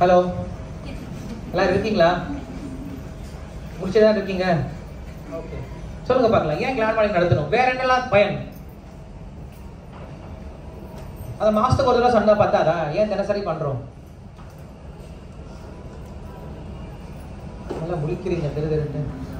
Hello எல்லாரும் இருக்கீங்களா முடிச்சுதான் இருக்கீங்க ஓகே சொல்லுங்க பார்க்கலாம் ஏன் கிளாட் மார்னிங் நடத்தணும் வேற என்னெல்லாம் பயன் அது மாசத்துக்கு ஒரு தடவை சொன்னா பத்தாதா ஏன் தினசரி பண்றோம் நல்லா முழிக்கிறீங்க திரு திருட்டு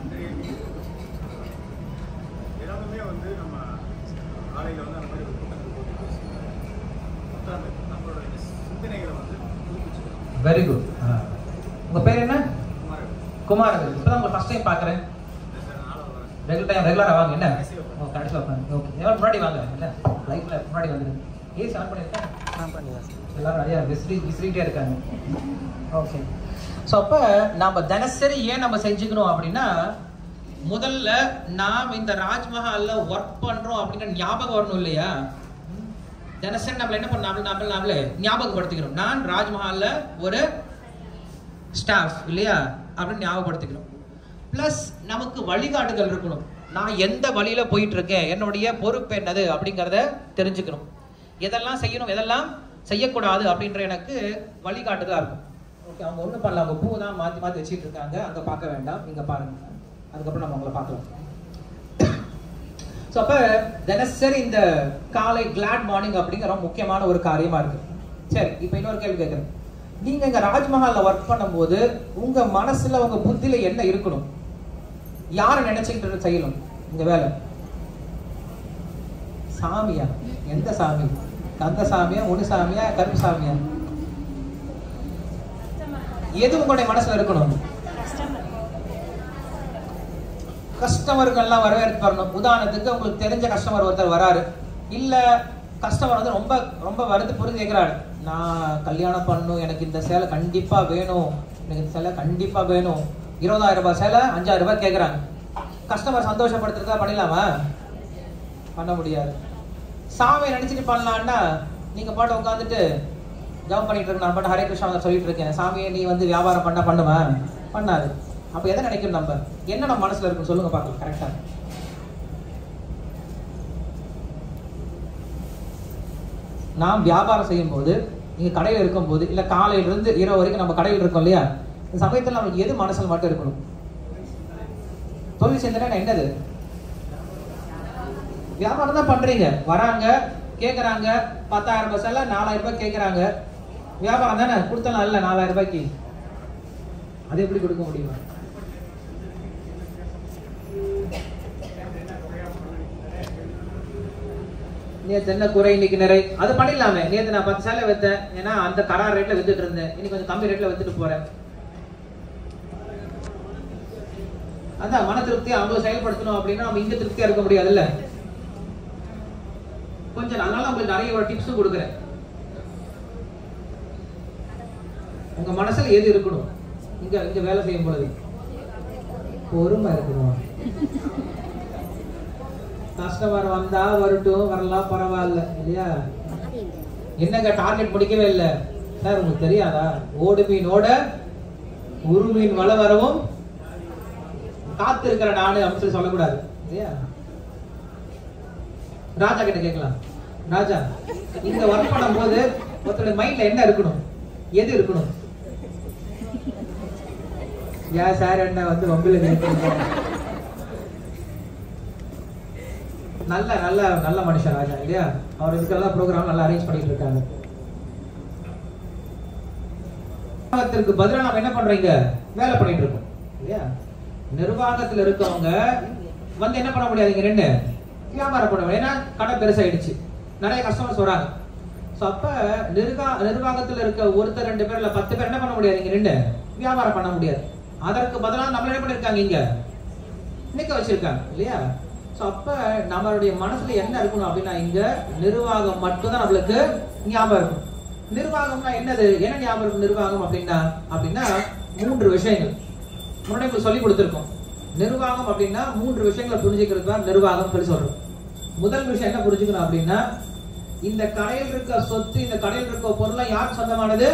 எல்லாமே வந்து நம்ம காலையில் வந்து அந்த மாதிரி ஒரு கூட்டத்துக்கு போட்டு உட்கார்ந்து நம்மளோட சிந்தனைகளை வந்து புதுப்பிச்சுக்கணும் வெரி குட் உங்க பேர் என்ன குமாரன் குமார் இப்பதான் உங்களை ஃபர்ஸ்ட் டைம் பார்க்குறேன் இந்த சார் நாளாக வரேன் ரெகுலர் டைம் ரெகுலராக வாங்க என்ன கடைசியா வாங்க. ஓ கடைசியில் உட்காந்து ஓகே எவ்வளோ முன்னாடி வாங்க என்ன லைஃப்பில் முன்னாடி வந்துடுங்க ஏசி ஆன் பண்ணியிருக்கேன் எல்லாரும் நிறையா விசிறி விசிறிட்டே இருக்காங்க ஓகே ஸோ அப்போ நாம் தினசரி ஏன் நம்ம செஞ்சுக்கணும் அப்படின்னா முதல்ல நாம் இந்த ராஜ்மஹாலில் ஒர்க் பண்ணுறோம் அப்படிங்கிற ஞாபகம் வரணும் இல்லையா தினசரி நம்மள என்ன பண்ண நாமளே நாமளே நாமளே ஞாபகப்படுத்திக்கிறோம் நான் ராஜ்மஹாலில் ஒரு ஸ்டாஃப் இல்லையா அப்படின்னு ஞாபகப்படுத்திக்கிறோம் ப்ளஸ் நமக்கு வழிகாட்டுதல் இருக்கணும் நான் எந்த வழியில போயிட்டு இருக்கேன் என்னுடைய பொறுப்பு என்னது அப்படிங்கிறத தெரிஞ்சுக்கணும் எதெல்லாம் செய்யணும் எதெல்லாம் செய்யக்கூடாது அப்படின்ற எனக்கு வழிகாட்டுதலா இருக்கும் ஓகே அவங்க ஒன்றும் பண்ணல அவங்க பூ தான் மாற்றி மாற்றி வச்சுட்டு இருக்காங்க அங்கே பார்க்க வேண்டாம் இங்கே பாருங்க அதுக்கப்புறம் நம்ம உங்களை பார்க்கலாம் ஸோ அப்போ தினசரி இந்த காலை கிளாட் மார்னிங் அப்படிங்கிற ரொம்ப முக்கியமான ஒரு காரியமா இருக்கு சரி இப்போ இன்னொரு கேள்வி கேட்குறேன் நீங்க இங்க ராஜ்மஹால்ல ஒர்க் பண்ணும்போது உங்க மனசுல உங்க புத்தியில என்ன இருக்கணும் யாரை நினைச்சுக்கிட்டு செய்யணும் இந்த வேலை சாமியா எந்த சாமி கந்த சாமியா முனு சாமியா கருப்பு சாமியா எது உங்களுடைய மனசுல இருக்கணும் கஸ்டமர்கள்லாம் வரவேற்பு வரணும் உதாரணத்துக்கு உங்களுக்கு தெரிஞ்ச கஸ்டமர் ஒருத்தர் வராரு இல்ல கஸ்டமர் வந்து ரொம்ப ரொம்ப வருது புரிஞ்சு கேட்கிறாரு நான் கல்யாணம் பண்ணணும் எனக்கு இந்த சேலை கண்டிப்பா வேணும் எனக்கு இந்த சேலை கண்டிப்பா வேணும் இருபதாயிரம் ரூபாய் சேலை அஞ்சாயிரம் ரூபாய் கேட்குறாங்க கஸ்டமர் சந்தோஷப்படுத்துறதா பண்ணிடலாமா பண்ண முடியாது சாமியை நினைச்சிட்டு பண்ணலான்னா நீங்க பாட்டு உட்காந்துட்டு ஜபம் பண்ணிட்டு இருக்க நான் பாட்டு ஹரே கிருஷ்ணா சொல்லிட்டு இருக்கேன் சாமியை நீ வந்து வியாபாரம் பண்ண பண்ணுவேன் பண்ணாது அப்ப எதை நினைக்கணும் நம்ம என்ன நம்ம மனசுல இருக்கும் சொல்லுங்க பார்க்கலாம் கரெக்டா நாம் வியாபாரம் செய்யும் போது நீங்க கடையில் இருக்கும்போது இல்ல காலையில இருந்து இரவு வரைக்கும் நம்ம கடையில் இருக்கோம் இல்லையா இந்த சமயத்துல நமக்கு எது மனசுல மட்டும் இருக்கணும் தொழில் சிந்தனை என்னது வியாபாரம் தான் பண்றீங்க வராங்க கேக்குறாங்க பத்தாயிரம் ரூபாய் செல்ல நாலாயிரம் ரூபாய் கேக்குறாங்க வியாபாரம் தானே கொடுத்தலாம் இல்ல நாலாயிரம் ரூபாய்க்கு அது எப்படி கொடுக்க முடியும் நேத்து என்ன குறை இன்னைக்கு நிறை அது பண்ணிடலாமே நேத்து நான் பத்து சேலை வித்தேன் ஏன்னா அந்த கரார் ரேட்ல வித்துட்டு இருந்தேன் இன்னைக்கு கொஞ்சம் கம்மி ரேட்ல வித்துட்டு போறேன் அதான் மன திருப்தி அவங்க செயல்படுத்தணும் அப்படின்னா நம்ம இங்க திருப்தியா இருக்க முடியாதுல்ல கொஞ்சம் அதனால உங்களுக்கு நிறைய ஒரு டிப்ஸும் கொடுக்குறேன் உங்க மனசுல எது இருக்கணும் இங்க இங்க வேலை செய்யும் பொழுது பொறுமை இருக்கணும் கஸ்டமர் வந்தா வரட்டும் வரலாம் பரவாயில்ல இல்லையா என்னங்க டார்கெட் முடிக்கவே இல்லை சார் உங்களுக்கு தெரியாதா ஓடு மீனோட உரு மீன் வலை வரவும் காத்து இருக்கிற நாடு அப்படின்னு சொல்லி சொல்லக்கூடாது இல்லையா ராஜா கிட்ட கேட்கலாம் ராஜா இங்க ஒர்க் பண்ணும்போது ஒருத்தருடைய மைண்ட்ல என்ன இருக்கணும் எது இருக்கணும் ஏன் சார் என்ன வந்து வம்பில நிறுத்துறீங்க நல்ல நல்ல நல்ல மனுஷன் ராஜா இல்லையா அவர் இதுக்கெல்லாம் ப்ரோக்ராம் நல்லா அரேஞ்ச் பண்ணிட்டு இருக்காங்க நிர்வாகத்திற்கு பதிலா நாம என்ன பண்றீங்க வேலை பண்ணிட்டு இருக்கோம் இல்லையா நிர்வாகத்துல இருக்கவங்க வந்து என்ன பண்ண முடியாது இங்க ரெண்டு வியாபாரம் பண்ண முடியாது ஏன்னா கடை பெருசாயிடுச்சு நிறைய கஸ்டமர்ஸ் வராங்க ஸோ அப்ப நிர்வா நிர்வாகத்துல இருக்க ஒருத்தர் ரெண்டு பேர் இல்ல பத்து பேர் என்ன பண்ண முடியாது இங்க ரெண்டு வியாபாரம் பண்ண முடியாது அதற்கு பதிலாக நம்ம என்ன பண்ணிருக்காங்க இங்க நிக்க வச்சிருக்காங்க இல்லையா ஸோ அப்ப நம்மளுடைய மனசுல என்ன இருக்கணும் அப்படின்னா இங்க நிர்வாகம் மட்டும்தான் நம்மளுக்கு ஞாபகம் இருக்கும் நிர்வாகம்னா என்னது என்ன ஞாபகம் இருக்கும் நிர்வாகம் அப்படின்னா அப்படின்னா மூன்று விஷயங்கள் முன்னாடி உங்களுக்கு சொல்லி கொடுத்துருக்கோம் நிர்வாகம் அப்படின்னா மூன்று விஷயங்களை புரிஞ்சுக்கிறது தான் நிர்வாகம் சொல்லி சொல்றோம் முதல் விஷயம் என்ன புரிஞ்சுக்கணும் அப்படின்னா இந்த கடையில் இருக்க சொத்து இந்த கடையில் இருக்க பொருள்லாம் யாருக்கு சொந்தமானது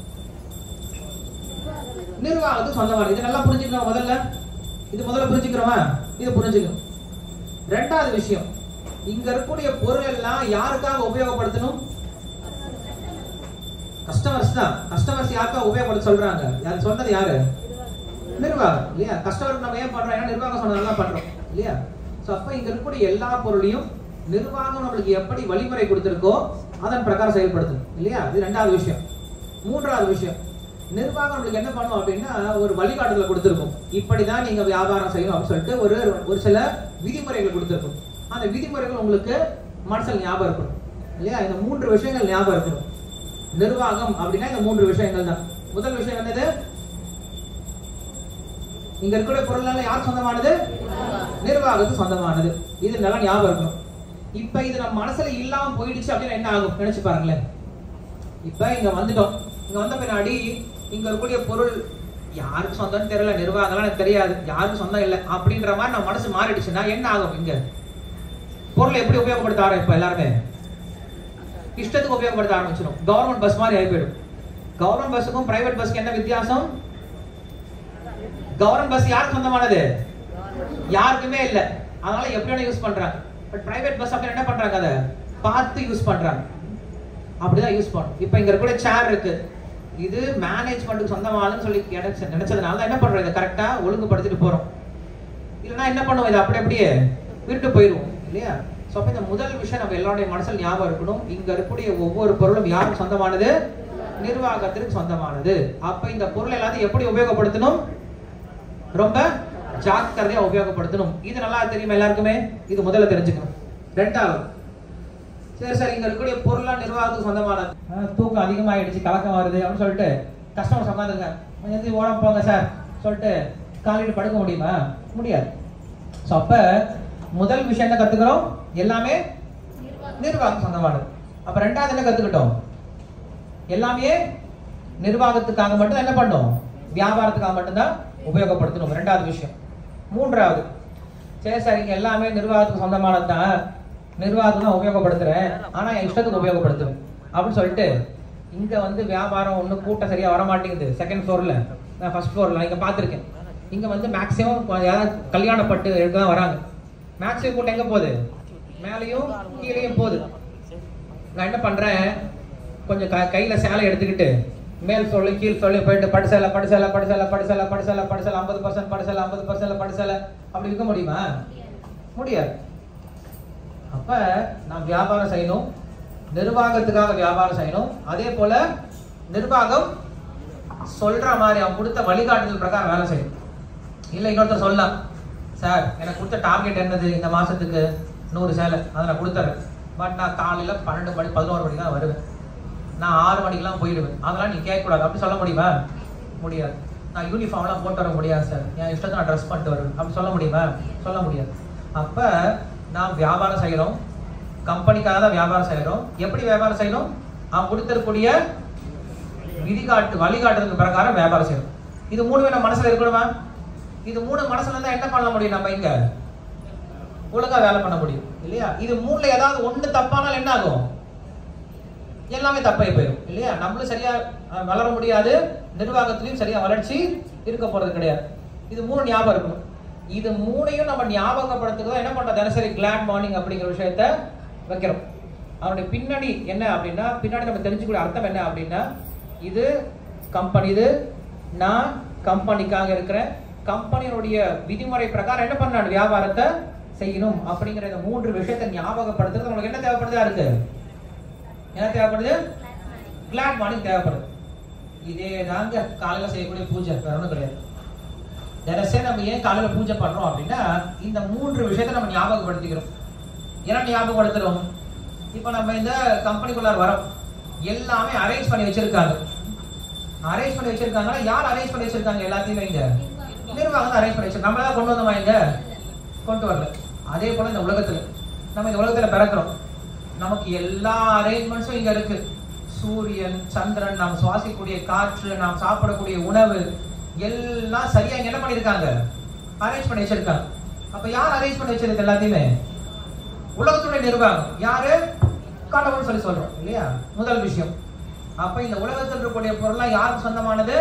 நிர்வாகத்துக்கு சொந்தமானது இது நல்லா புரிஞ்சுக்கணும் முதல்ல இது முதல்ல புரிஞ்சுக்கிறோமா இது புரிஞ்சுக்கணும் ரெண்டாவது விஷயம் இங்க இருக்கக்கூடிய பொருள் எல்லாம் யாருக்காக உபயோகப்படுத்தணும் கஸ்டமர்ஸ் தான் கஸ்டமர்ஸ் யாருக்கா உபயோகப்படுத்த சொல்றாங்க யார் சொன்னது யாரு நிர்வாகம் இல்லையா கஸ்டமருக்கு நம்ம ஏன் பண்றோம் ஏன்னா நிர்வாகம் சொன்னதெல்லாம் பண்றோம் இல்லையா சோ அப்ப இங்க இருக்கக்கூடிய எல்லா பொருளையும் நிர்வாகம் நம்மளுக்கு எப்படி வழிமுறை கொடுத்திருக்கோ அதன் பிரகாரம் செயல்படுத்தணும் இல்லையா இது ரெண்டாவது விஷயம் மூன்றாவது விஷயம் நிர்வாகம் நம்மளுக்கு என்ன பண்ணும் அப்படின்னா ஒரு வழிகாட்டுதலை கொடுத்திருக்கும் இப்படிதான் நீங்க வியாபாரம் செய்யணும் அப்படின்னு சொல்லிட்டு ஒரு ஒரு சில விதிமுறைகள் கொடுத்திருக்கும் அந்த விதிமுறைகள் உங்களுக்கு மனசில் ஞாபகம் இருக்கணும் இல்லையா இந்த மூன்று விஷயங்கள் ஞாபகம் இருக்கணும் நிர்வாகம் அப்படின்னா இந்த மூன்று விஷயங்கள் தான் முதல் விஷயம் என்னது இங்க இருக்கிற பொருள் எல்லாம் யார் சொந்தமானது நிர்வாகத்துக்கு சொந்தமானது இது நல்லா ஞாபகம் இருக்கணும் இப்ப இது நம்ம மனசுல இல்லாம போயிடுச்சு அப்படின்னா என்ன ஆகும் நினைச்சு பாருங்களேன் இப்ப இங்க வந்துட்டோம் இங்க வந்த பின்னாடி இங்க இருக்கக்கூடிய பொருள் யாருக்கு சொந்தம்னு தெரியல நிர்வாகம்லாம் எனக்கு தெரியாது யாருக்கு சொந்தம் இல்லை அப்படின்ற மாதிரி நம்ம மனசு மாறிடுச்சுன்னா என்ன ஆகும் இங்க பொருளை எப்படி உபயோகப்படுத்த ஆரம்பிப்போம் எல்லாருமே இஷ்டத்துக்கு உபயோகப்படுத்த ஆரம்பிச்சிடும் கவர்மெண்ட் பஸ் மாதிரி ஆகி போயிடும் கவர்மெண்ட் பஸ்ஸுக்கும் பிரைவேட் பஸ்க்கு என்ன வித்தியாசம் கவர்மெண்ட் பஸ் யாருக்கு சொந்தமானது யாருக்குமே இல்ல அதனால எப்படி வேணா யூஸ் பண்றாங்க பட் பிரைவேட் பஸ் அப்படி என்ன பண்றாங்க அதை பார்த்து யூஸ் பண்றாங்க அப்படிதான் யூஸ் பண்ணும் இப்போ இங்க இருக்கக்கூடிய சேர் இருக்கு இது மேனேஜ்மெண்ட்டுக்கு சொந்தமானதுன்னு சொல்லி நினைச்ச- நினைச்சதுனால தான் என்ன பண்றோம் இதை கரெக்டா ஒழுங்குபடுத்திட்டு போறோம் இல்லைன்னா என்ன பண்ணுவோம் இதை அப்படி அப்படியே விட்டு போயிடுவோம் இல்லையா ஸோ அப்போ இந்த முதல் விஷயம் நம்ம எல்லாருடைய மனசில் ஞாபகம் இருக்கணும் இங்க இருக்கக்கூடிய ஒவ்வொரு பொருளும் யாருக்கு சொந்தமானது நிர்வாகத்திற்கு சொந்தமானது அப்ப இந்த பொருள் எல்லாத்தையும் எப்படி உபயோகப்படுத்தணும் ரொம்ப ஜாக்கிரதையா உபயோகப்படுத்தணும் இது நல்லா தெரியுமா எல்லாருக்குமே இது முதல்ல தெரிஞ்சுக்கணும் ரெண்டாவது சரி சார் இங்க இருக்கக்கூடிய பொருளா நிர்வாகத்துக்கு சொந்தமானது ஆஹ், தூக்கம் அதிகமாயிடுச்சு கலக்கம் வருது அப்படின்னு சொல்லிட்டு கஸ்டமர் சொன்னாதுங்க எந்த ஓடம் போங்க சார் சொல்லிட்டு காலையில் படுக்க முடியுமா முடியாது ஸோ அப்ப முதல் விஷயம் என்ன கத்துக்கிறோம் எல்லாமே நிர்வாகம் சொந்தமானது அப்ப ரெண்டாவது என்ன கத்துக்கிட்டோம் எல்லாமே நிர்வாகத்துக்காக மட்டும் என்ன பண்ணோம் வியாபாரத்துக்காக மட்டும்தான் உபயோகப்படுத்தணும் ரெண்டாவது விஷயம் மூன்றாவது சரி சார் இங்க எல்லாமே நிர்வாகத்துக்கு சொந்தமானது தான் நிர்வாகத்துக்கு தான் உபயோகப்படுத்துறேன் ஆனா என் இஷ்டத்துக்கு உபயோகப்படுத்துறேன் அப்படின்னு சொல்லிட்டு இங்க வந்து வியாபாரம் ஒன்றும் கூட்டம் சரியா வர மாட்டேங்குது செகண்ட் ஃப்ளோர்ல நான் ஃபர்ஸ்ட் ஃப்ளோர்ல இங்க பார்த்துருக்கேன் இங்க வந்து மேக்ஸிமம் யாராவது கல்யாணப்பட்டு எடுக்க தான் வராங்க மேக்ஸிமம் கூட்டம் எங்க போகுது மேலேயும் கீழேயும் போகுது நான் என்ன பண்றேன் கொஞ்சம் க- கையில சேலை எடுத்துக்கிட்டு மேல் சொல்லி கீழ் சொல்லி போயிட்டு படுசேலை படுசேலை படுசேலை படுசேலை படுசேலை படுசேலை ஐம்பது பர்சன்ட் படுசேலை ஐம்பது பர்சன்ட் படுசேலை அப்படி விற்க முடியுமா முடியாது அப்ப நான் வியாபாரம் செய்யணும் நிர்வாகத்துக்காக வியாபாரம் செய்யணும் அதே போல நிர்வாகம் சொல்ற மாதிரி அவன் கொடுத்த வழிகாட்டுதல் பிரகாரம் வேலை செய்யணும் இல்ல இன்னொருத்தர் சொல்லலாம் சார் எனக்கு கொடுத்த டார்கெட் என்னது இந்த மாசத்துக்கு நூறு சேலை அதை நான் கொடுத்துறேன் பட் நான் காலையில பன்னெண்டு மணி பதினோரு மணிக்கு தான் வருவேன் நான் ஆறு மணிக்கெல்லாம் போயிடுவேன் அதெல்லாம் நீ கேட்கக்கூடாது அப்படி சொல்ல முடியுமா முடியாது நான் யூனிஃபார்ம்லாம் போட்டு வர முடியாது சார் என் இஷ்டத்தை நான் ட்ரெஸ் பண்ணிட்டு வருவேன் அப்படி சொல்ல முடியுமா சொல்ல முடியாது அப்ப நான் வியாபாரம் செய்யறோம் கம்பெனிக்காக தான் வியாபாரம் செய்யறோம் எப்படி வியாபாரம் செய்யணும் அவன் கொடுத்திருக்கூடிய விதிகாட்டு வழிகாட்டுதல் பிரகாரம் வியாபாரம் செய்யணும் இது மூணுமே நம்ம மனசுல இருக்கணுமா இது மூணு மனசுல இருந்தா என்ன பண்ண முடியும் நம்ம இங்க ஒழுங்கா வேலை பண்ண முடியும் இல்லையா இது மூணுல ஏதாவது ஒண்ணு தப்பானால் என்ன ஆகும் எல்லாமே தப்பாய் போயிடும் இல்லையா நம்மளும் சரியா அஹ், வளர முடியாது நிர்வாகத்திலையும் சரியா வளர்ச்சி இருக்க போறது கிடையாது இது மூணு ஞாபகம் இருக்கணும் இது மூணையும் நம்ம ஞாபகப்படுத்துறதா என்ன பண்றோம் தினசரி கிளாட் மார்னிங் அப்படிங்கிற விஷயத்த வைக்கிறோம் அவருடைய பின்னணி என்ன அப்படின்னா பின்னாடி நம்ம தெரிஞ்சுக்கூடிய அர்த்தம் என்ன அப்படின்னா இது கம்பெனி இது நான் கம்பெனிக்காக இருக்கிறேன் கம்பெனியினுடைய விதிமுறை பிரகாரம் என்ன பண்ண வியாபாரத்தை செய்யணும் அப்படிங்கிற இந்த மூன்று விஷயத்தை ஞாபகப்படுத்துறது உங்களுக்கு என்ன தேவைப்படுதா இருக்கு என்ன தேவைப்படுது கிளாட் மார்னிங் தேவைப்படுது இதே தாங்க காலையில செய்யக்கூடிய பூஜை வேற ஒன்றும் கிடையாது தினசரி நம்ம ஏன் காலையில பூஜை பண்றோம் அப்படின்னா இந்த மூன்று விஷயத்தை நம்ம ஞாபகப்படுத்திக்கிறோம் என்ன ஞாபகப்படுத்துறோம் இப்போ நம்ம இந்த கம்பெனிக்குள்ளார வரோம் எல்லாமே அரேஞ்ச் பண்ணி வச்சிருக்காங்க அரேஞ்ச் பண்ணி வச்சிருக்காங்கன்னா யார் அரேஞ்ச் பண்ணி வச்சிருக்காங்க எல்லாத்தையுமே இங்க நிர்வாகம் அரேஞ்ச் பண்ணி வச்சிருக்காங்க நம்ம தான் கொண்டு வந்தோமா இங்க கொண்டு வரல அதே போல இந்த உலகத்துல நம்ம இந்த உலகத்துல பிறக்கிறோம் நமக்கு எல்லா அரேஞ்ச்மெண்ட்ஸும் இங்க இருக்கு சூரியன் சந்திரன் நாம் சுவாசிக்கக்கூடிய காற்று நாம் சாப்பிடக்கூடிய உணவு எல்லாம் சரியா இங்க என்ன பண்ணிருக்காங்க அரேஞ்ச் பண்ணி வச்சிருக்காங்க அப்ப யார் அரேஞ்ச் பண்ணி வச்சிருக்கு எல்லாத்தையுமே உலகத்துடைய நிர்வாகம் யாரு கடவுள் சொல்லி சொல்றோம் இல்லையா முதல் விஷயம் அப்ப இந்த உலகத்தில் இருக்கக்கூடிய பொருள்லாம் யாருக்கு சொந்தமானது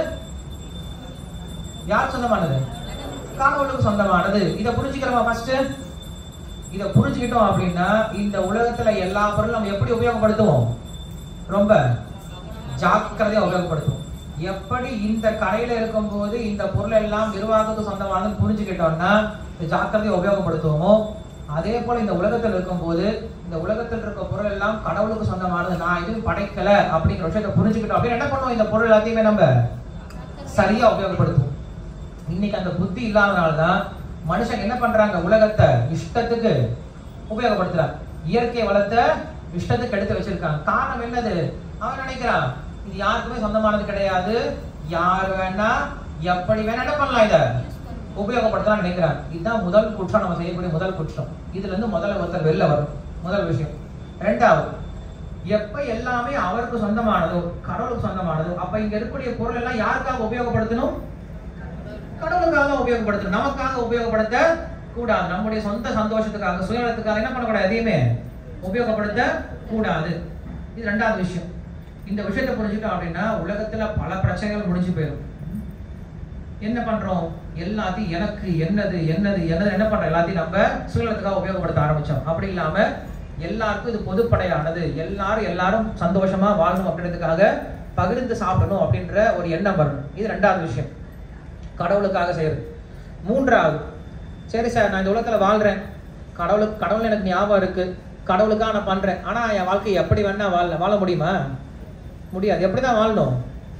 யாருக்கு சொந்தமானது கடவுளுக்கு சொந்தமானது இதை புரிஞ்சுக்கிறோமா ஃபர்ஸ்ட் இதை புரிஞ்சுக்கிட்டோம் அப்படின்னா இந்த உலகத்துல எல்லா பொருளும் நம்ம எப்படி உபயோகப்படுத்துவோம் ரொம்ப ஜாக்கிரதையா உபயோகப்படுத்தும் எப்படி இந்த கடையில இருக்கும்போது இந்த பொருள் எல்லாம் நிர்வாகத்துக்கு சொந்தமானதுன்னு புரிஞ்சுக்கிட்டோம்னா இந்த ஜாக்கிரதையை உபயோகப்படுத்துவோமோ அதே போல இந்த உலகத்தில் இருக்கும்போது இந்த உலகத்தில் இருக்க பொருள் எல்லாம் கடவுளுக்கு சொந்தமானது நான் எதுவும் படைக்கல அப்படிங்கிற விஷயத்தை புரிஞ்சுக்கிட்டோம் அப்படின்னு என்ன பண்ணுவோம் இந்த பொருள் எல்லாத்தையுமே நம்ம சரியா உபயோகப்படுத்துவோம் இன்னைக்கு அந்த புத்தி இல்லாதனால தான் மனுஷன் என்ன பண்றாங்க உலகத்தை இஷ்டத்துக்கு உபயோகப்படுத்துறாங்க இயற்கை வளத்தை இஷ்டத்துக்கு எடுத்து வச்சிருக்காங்க காரணம் என்னது அவன் நினைக்கிறான் இது யாருக்குமே சொந்தமானது கிடையாது யார் வேணா எப்படி வேணா என்ன பண்ணலாம் இத உபயோகப்படுத்தலாம் நினைக்கிறாங்க இதுதான் முதல் குற்றம் நம்ம செய்யக்கூடிய முதல் குற்றம் இதுல இருந்து முதல்ல ஒருத்தர் வெளில வரும் முதல் விஷயம் ரெண்டாவது எப்ப எல்லாமே அவருக்கு சொந்தமானதோ கடவுளுக்கு சொந்தமானதோ அப்ப இங்க இருக்கக்கூடிய பொருள் எல்லாம் யாருக்காக உபயோகப்படுத்தணும் கடவுளுக்காக உபயோகப்படுத்தணும் நமக்காக உபயோகப்படுத்த கூடாது நம்முடைய சொந்த சந்தோஷத்துக்காக சுயநலத்துக்காக என்ன பண்ணக்கூடாது எதையுமே உபயோகப்படுத்த கூடாது இது ரெண்டாவது விஷயம் இந்த விஷயத்தை புரிஞ்சுட்டோம் அப்படின்னா உலகத்துல பல பிரச்சனைகள் முடிஞ்சு போயிடும் என்ன பண்றோம் எல்லாத்தையும் எனக்கு என்னது என்னது என்னது என்ன பண்றோம் எல்லாத்தையும் நம்ம சுயநலத்துக்காக உபயோகப்படுத்த ஆரம்பிச்சோம் அப்படி இல்லாம எல்லாருக்கும் இது பொதுப்படையானது எல்லாரும் எல்லாரும் சந்தோஷமா வாழணும் அப்படின்றதுக்காக பகிர்ந்து சாப்பிடணும் அப்படின்ற ஒரு எண்ணம் வரணும் இது ரெண்டாவது விஷயம் கடவுளுக்காக செய்யறது மூன்றாவது சரி சார் நான் இந்த உலகத்துல வாழ்றேன் கடவுளுக்கு கடவுள் எனக்கு ஞாபகம் இருக்கு கடவுளுக்காக நான் பண்றேன் ஆனா என் வாழ்க்கை எப்படி வேணா வாழ வாழ முடியுமா முடியாது எப்படிதான் வாழணும்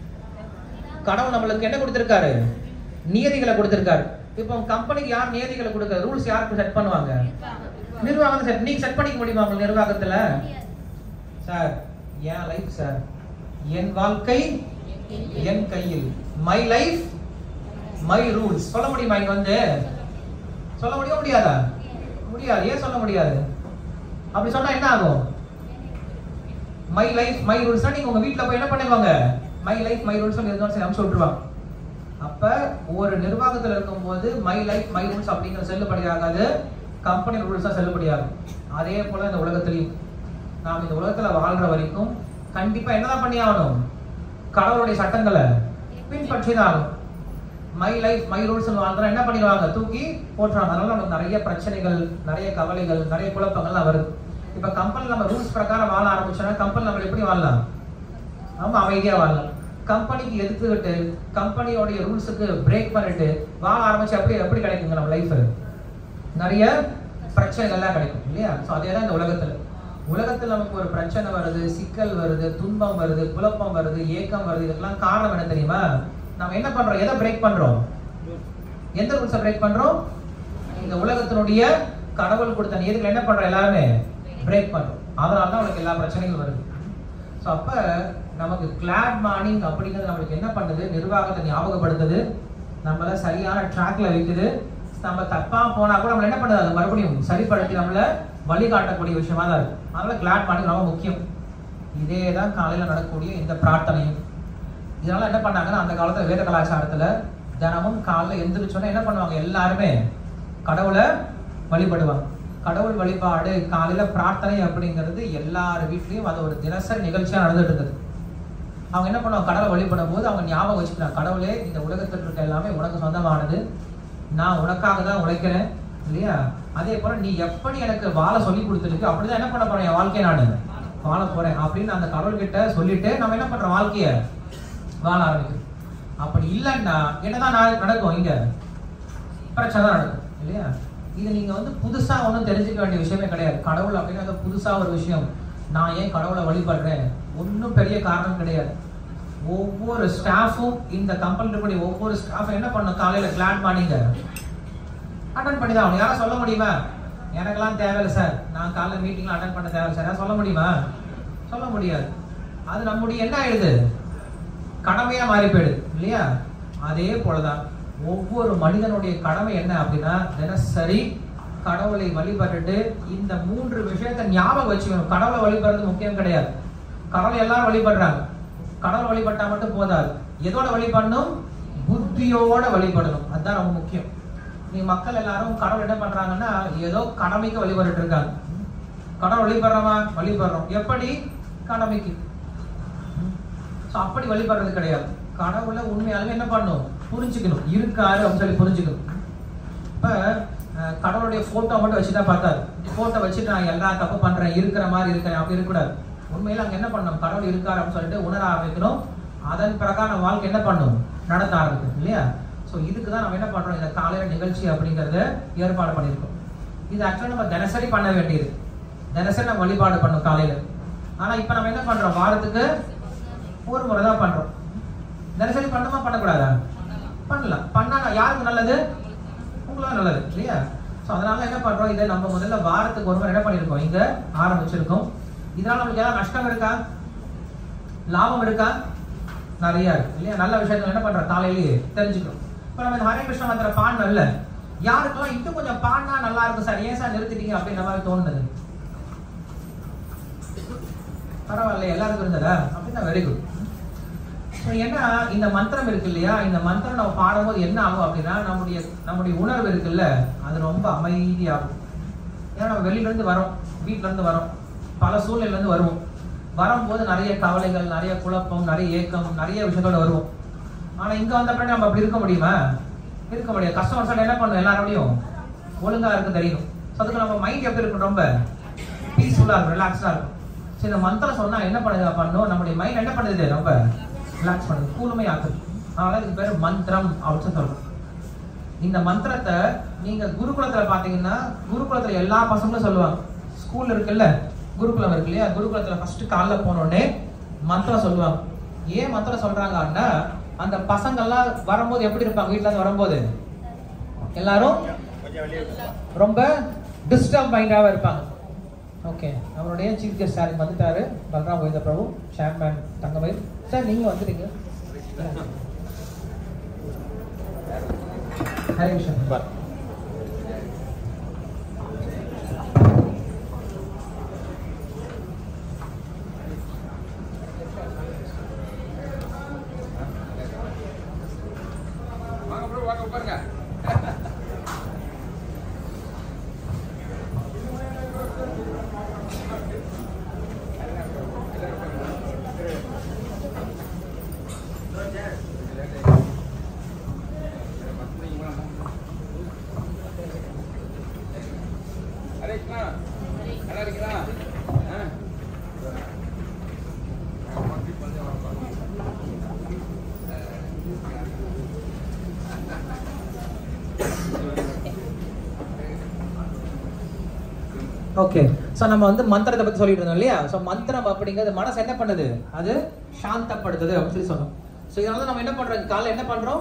கடவுள் நம்மளுக்கு என்ன கொடுத்திருக்காரு நியதிகளை கொடுத்திருக்காரு இப்போ கம்பெனிக்கு யார் நியதிகளை கொடுக்க ரூல்ஸ் யாருக்கு செட் பண்ணுவாங்க நிர்வாகம் செட் நீங்க செட் பண்ணிக்க முடியுமா உங்க நிர்வாகத்துல சார் என் லைஃப் சார் என் வாழ்க்கை என் கையில் மை லைஃப் மை ரூல்ஸ் சொல்ல முடியுமா இங்க வந்து சொல்ல முடியுமா முடியாதா முடியாது ஏன் சொல்ல முடியாது அப்படி சொன்னா என்ன ஆகும் மை லைஃப் மை ரூல்ஸ் நீங்க உங்க வீட்ல போய் என்ன பண்ணுவாங்க மை லைஃப் மை ரூல்ஸ் இருந்தாலும் சரி அனுப்பிச்சு விட்டுருவாங்க அப்ப ஒரு நிர்வாகத்துல இருக்கும்போது மை லைஃப் மை ரூல்ஸ் அப்படிங்கிற செல்லுபடி ஆகாது கம்பெனி ரூல்ஸ் தான் செல்லுபடியாகும் அதே போல இந்த உலகத்திலையும் நாம் இந்த உலகத்துல வாழ்ற வரைக்கும் கண்டிப்பா என்னதான் பண்ணி ஆகணும் கடவுளுடைய சட்டங்களை பின்பற்றி தான் ஆகணும் மை லைஃப் மை ரூல்ஸ் வாழ்ந்தா என்ன பண்ணிடுவாங்க தூக்கி போட்டுருவாங்க அதனால நமக்கு நிறைய பிரச்சனைகள் நிறைய கவலைகள் நிறைய குழப்பங்கள்லாம் வருது இப்ப கம்பெனி நம்ம ரூல்ஸ் பிரகாரம் வாழ ஆரம்பிச்சோம்னா கம்பெனி நம்ம எப்படி வாழலாம் நம்ம அமைதியா வாழலாம் கம்பெனிக்கு எதிர்த்துக்கிட்டு கம்பெனியோடைய ரூல்ஸுக்கு பிரேக் பண்ணிட்டு வாழ ஆரம்பிச்சு எப்படி எப்படி கிடைக்குங்க நம்ம லைஃப் நிறைய பிரச்சனைகள்லாம் கிடைக்கும் இல்லையா ஸோ அதே தான் இந்த உலகத்துல உலகத்துல நமக்கு ஒரு பிரச்சனை வருது சிக்கல் வருது துன்பம் வருது குழப்பம் வருது ஏக்கம் வருது இதுக்கெல்லாம் காரணம் என்ன தெரியுமா நம்ம என்ன பண்றோம் எதை பிரேக் பண்றோம் எந்த ரூல்ஸை பிரேக் பண்றோம் இந்த உலகத்தினுடைய கடவுள் கொடுத்த நியதிகளை என்ன பண்றோம் எல்லாருமே பிரேக் பண்றோம் அதனால தான் உனக்கு எல்லா பிரச்சனைகளும் வருது ஸோ அப்ப நமக்கு கிளாட் மார்னிங் அப்படிங்கிறது நம்மளுக்கு என்ன பண்ணுது நிர்வாகத்தை ஞாபகப்படுத்துது நம்மள சரியான ட்ராக்ல வைக்குது நம்ம தப்பா போனா கூட நம்மள என்ன பண்ணுது அது மறுபடியும் சரிப்படுத்தி நம்மள வழிகாட்டக்கூடிய விஷயமா தான் இருக்கு அதனால கிளாட் மார்னிங் ரொம்ப முக்கியம் இதே தான் காலையில நடக்கக்கூடிய இந்த பிரார்த்தனையும் இதனால என்ன பண்ணாங்கன்னா அந்த காலத்துல வேத கலாச்சாரத்துல தினமும் காலைல எந்திரிச்சோன்னா என்ன பண்ணுவாங்க எல்லாருமே கடவுளை வழிபடுவாங்க கடவுள் வழிபாடு காலையில பிரார்த்தனை அப்படிங்கிறது எல்லார் வீட்லயும் அது ஒரு தினசரி நிகழ்ச்சியா நடந்துட்டு இருக்குது அவங்க என்ன பண்ணுவாங்க கடவுளை வழிபடும் போது அவங்க ஞாபகம் வச்சுக்கிறாங்க கடவுளே இந்த உலகத்தில் இருக்க எல்லாமே உனக்கு சொந்தமானது நான் உனக்காக தான் உழைக்கிறேன் இல்லையா அதே போல நீ எப்படி எனக்கு வாழ சொல்லி கொடுத்துருக்கு அப்படிதான் என்ன பண்ண போறேன் என் வாழ்க்கையை நான் வாழ போறேன் அப்படின்னு அந்த கடவுள் கிட்ட சொல்லிட்டு நம்ம என்ன பண்றோம் வாழ்க்கைய வாழ ஆரம்பிக்கிறோம் அப்படி இல்லைன்னா என்னதான் நாளைக்கு நடக்கும் இங்க பிரச்சனை தான் நடக்கும் இல்லையா இது நீங்க வந்து புதுசா ஒன்றும் தெரிஞ்சுக்க வேண்டிய விஷயமே கிடையாது கடவுள் அப்படின்னா புதுசா ஒரு விஷயம் நான் ஏன் கடவுளை வழிபடுறேன் ஒன்றும் பெரிய காரணம் கிடையாது ஒவ்வொரு ஸ்டாஃபும் இந்த கம்பெனி இருக்கக்கூடிய ஒவ்வொரு ஸ்டாஃபும் என்ன பண்ணும் காலையில கிளாட் மார்னிங்க அட்டன் பண்ணி தான் ஆகணும் யாரும் சொல்ல முடியுமா எனக்கெல்லாம் தேவையில்லை சார் நான் காலைல மீட்டிங்ல அட்டன் பண்ண தேவை சார் யாரும் சொல்ல முடியுமா சொல்ல முடியாது அது நம்முடைய என்ன ஆயிடுது கடமையா மாறி போயிடுது இல்லையா அதே போலதான் ஒவ்வொரு மனிதனுடைய கடமை என்ன அப்படின்னா தினசரி கடவுளை வழிபட்டுட்டு இந்த மூன்று விஷயத்தை ஞாபகம் வச்சுக்கணும் கடவுளை வழிபடுறது முக்கியம் கிடையாது கடவுளை எல்லாரும் வழிபடுறாங்க கடவுளை வழிபட்டா மட்டும் போதாது எதோட வழிபடணும் புத்தியோட வழிபடணும் அதுதான் ரொம்ப முக்கியம் நீ மக்கள் எல்லாரும் கடவுள் என்ன பண்றாங்கன்னா ஏதோ கடமைக்கு வழிபட்டு இருக்காங்க கடவுள் வழிபடுறோமா வழிபடுறோம் எப்படி கடமைக்கு ஸோ அப்படி வழிபடுறது கிடையாது கடவுளை உண்மையாலுமே என்ன பண்ணும் புரிஞ்சுக்கணும் இருக்காரு அப்படின்னு சொல்லி புரிஞ்சுக்கணும் இப்ப அஹ், கடவுளுடைய போட்டோ மட்டும் வச்சுட்டா பார்த்தாரு போட்டோ வச்சுட்டு நான் எல்லா தப்பு பண்றேன் இருக்கிற மாதிரி இருக்கிறேன் அப்படி இருக்கக்கூடாது உண்மையில அங்க என்ன பண்ணணும் கடவுள் இருக்காரு அப்படின்னு சொல்லிட்டு உணர ஆரம்பிக்கணும் அதன் பிரகாரம் வாழ்க்கை என்ன பண்ணும் நடத்த ஆரம்பிக்கும் இல்லையா ஸோ இதுக்கு தான் நம்ம என்ன பண்றோம் இந்த காலையில நிகழ்ச்சி அப்படிங்கறத ஏற்பாடு பண்ணியிருக்கோம் இது ஆக்சுவலாக நம்ம தினசரி பண்ண வேண்டியது தினசரி நம்ம வழிபாடு பண்ணோம் காலையில ஆனா இப்போ நம்ம என்ன பண்றோம் வாரத்துக்கு ஒரு முறை தான் பண்றோம் தினசரி பண்ணுமா பண்ணக்கூடாதா பண்ணலாம் பண்ணா யாருக்கு நல்லது உங்களுக்கு நல்லது இல்லையா ஸோ அதனால என்ன பண்றோம் இதை நம்ம முதல்ல வாரத்துக்கு ஒரு முறை என்ன பண்ணியிருக்கோம் இங்க ஆரம்பிச்சிருக்கோம் இதனால நமக்கு ஏதாவது நஷ்டம் இருக்கா லாபம் இருக்கா நிறைய இருக்கு இல்லையா நல்ல விஷயங்கள் என்ன பண்றோம் காலையிலேயே தெரிஞ்சுக்கிறோம் இப்போ நம்ம இந்த ஹரே கிருஷ்ண மந்திர பாடல யாருக்கெல்லாம் இன்னும் கொஞ்சம் பாடினா நல்லா இருக்கும் சார் ஏன் சார் நிறுத்திட்டீங்க அப்படின்ற மாதிரி தோணுது பரவாயில்ல எல்லாருக்கும் இருந்ததா அப்படின்னா வெரி குட் ஸோ ஏன்னா இந்த மந்திரம் இருக்கு இல்லையா இந்த மந்திரம் நம்ம பாடும்போது என்ன ஆகும் அப்படின்னா நம்முடைய நம்முடைய உணர்வு இருக்குல்ல அது ரொம்ப அமைதியாகும் ஏன்னா நம்ம வெளியில இருந்து வரோம் வீட்ல இருந்து வரோம் பல சூழ்நிலையில இருந்து வருவோம் வரும்போது நிறைய கவலைகள் நிறைய குழப்பம் நிறைய ஏக்கம் நிறைய விஷயத்தோட வருவோம் ஆனா இங்க வந்த பிறகு நம்ம அப்படி இருக்க முடியுமா இருக்க முடியாது கஸ்டமர்ஸ் என்ன பண்ணும் எல்லாரோடையும் ஒழுங்கா இருக்க தெரியணும் ஸோ அதுக்கு நம்ம மைண்ட் எப்படி இருக்கும் ரொம்ப பீஸ்ஃபுல்லா இருக்கும் ரிலாக்ஸ்டா இருக்கும் சரி இந்த மந்திரம் சொன்னா என்ன பண்ணுது பண்ணும் நம்முடைய மைண்ட் என்ன பண்ணுது ரொம்ப ரிலாக்ஸ் பண்ணுது கூர்மை ஆக்குது அதனால இதுக்கு பேர் மந்திரம் அப்படின்னு சொல்றோம் இந்த மந்திரத்தை நீங்க குருகுலத்துல பாத்தீங்கன்னா குருகுலத்துல எல்லா பசங்களும் சொல்லுவாங்க ஸ்கூல் இருக்குல்ல குருகுலம் இருக்கு இல்லையா குருகுலத்துல ஃபர்ஸ்ட் காலைல போனோடனே மந்திரம் சொல்லுவாங்க ஏன் மந்திரம் சொல்றாங்கன்னா அந்த பசங்கள்லாம் வரும்போது எப்படி இருப்பாங்க வீட்டுல இருந்து வரும்போது எல்லாரும் கொஞ்சம் வெளியே இருக்கும் ரொம்ப டிஸ்டர்ப் மைண்டாக இருப்பாங்க ஓகே அவருடைய சீஃப் கெஸ்ட் சார் வந்துட்டாரு பல்ராம் கோவிந்த பிரபு சேர்மேன் தங்கமயில் சார் நீங்க வந்துட்டீங்க ஹரே கிருஷ்ணன் வாங்க ப்ரோ வாங்க உட்காருங்க ஹரே கிருஷ்ணா நல்லா இருக்கீங்களா ஆ ஓகே ஸோ நம்ம வந்து மந்திரத்தை பத்தி சொல்லிட்டு இருந்தோம் இல்லையா ஸோ மந்திரம் அப்படிங்கிறது மனசு என்ன பண்ணுது அது சாந்தப்படுத்துது அப்படின்னு சொல்லி சொன்னோம் ஸோ இதனால நம்ம என்ன பண்றோம் காலைல என்ன பண்றோம்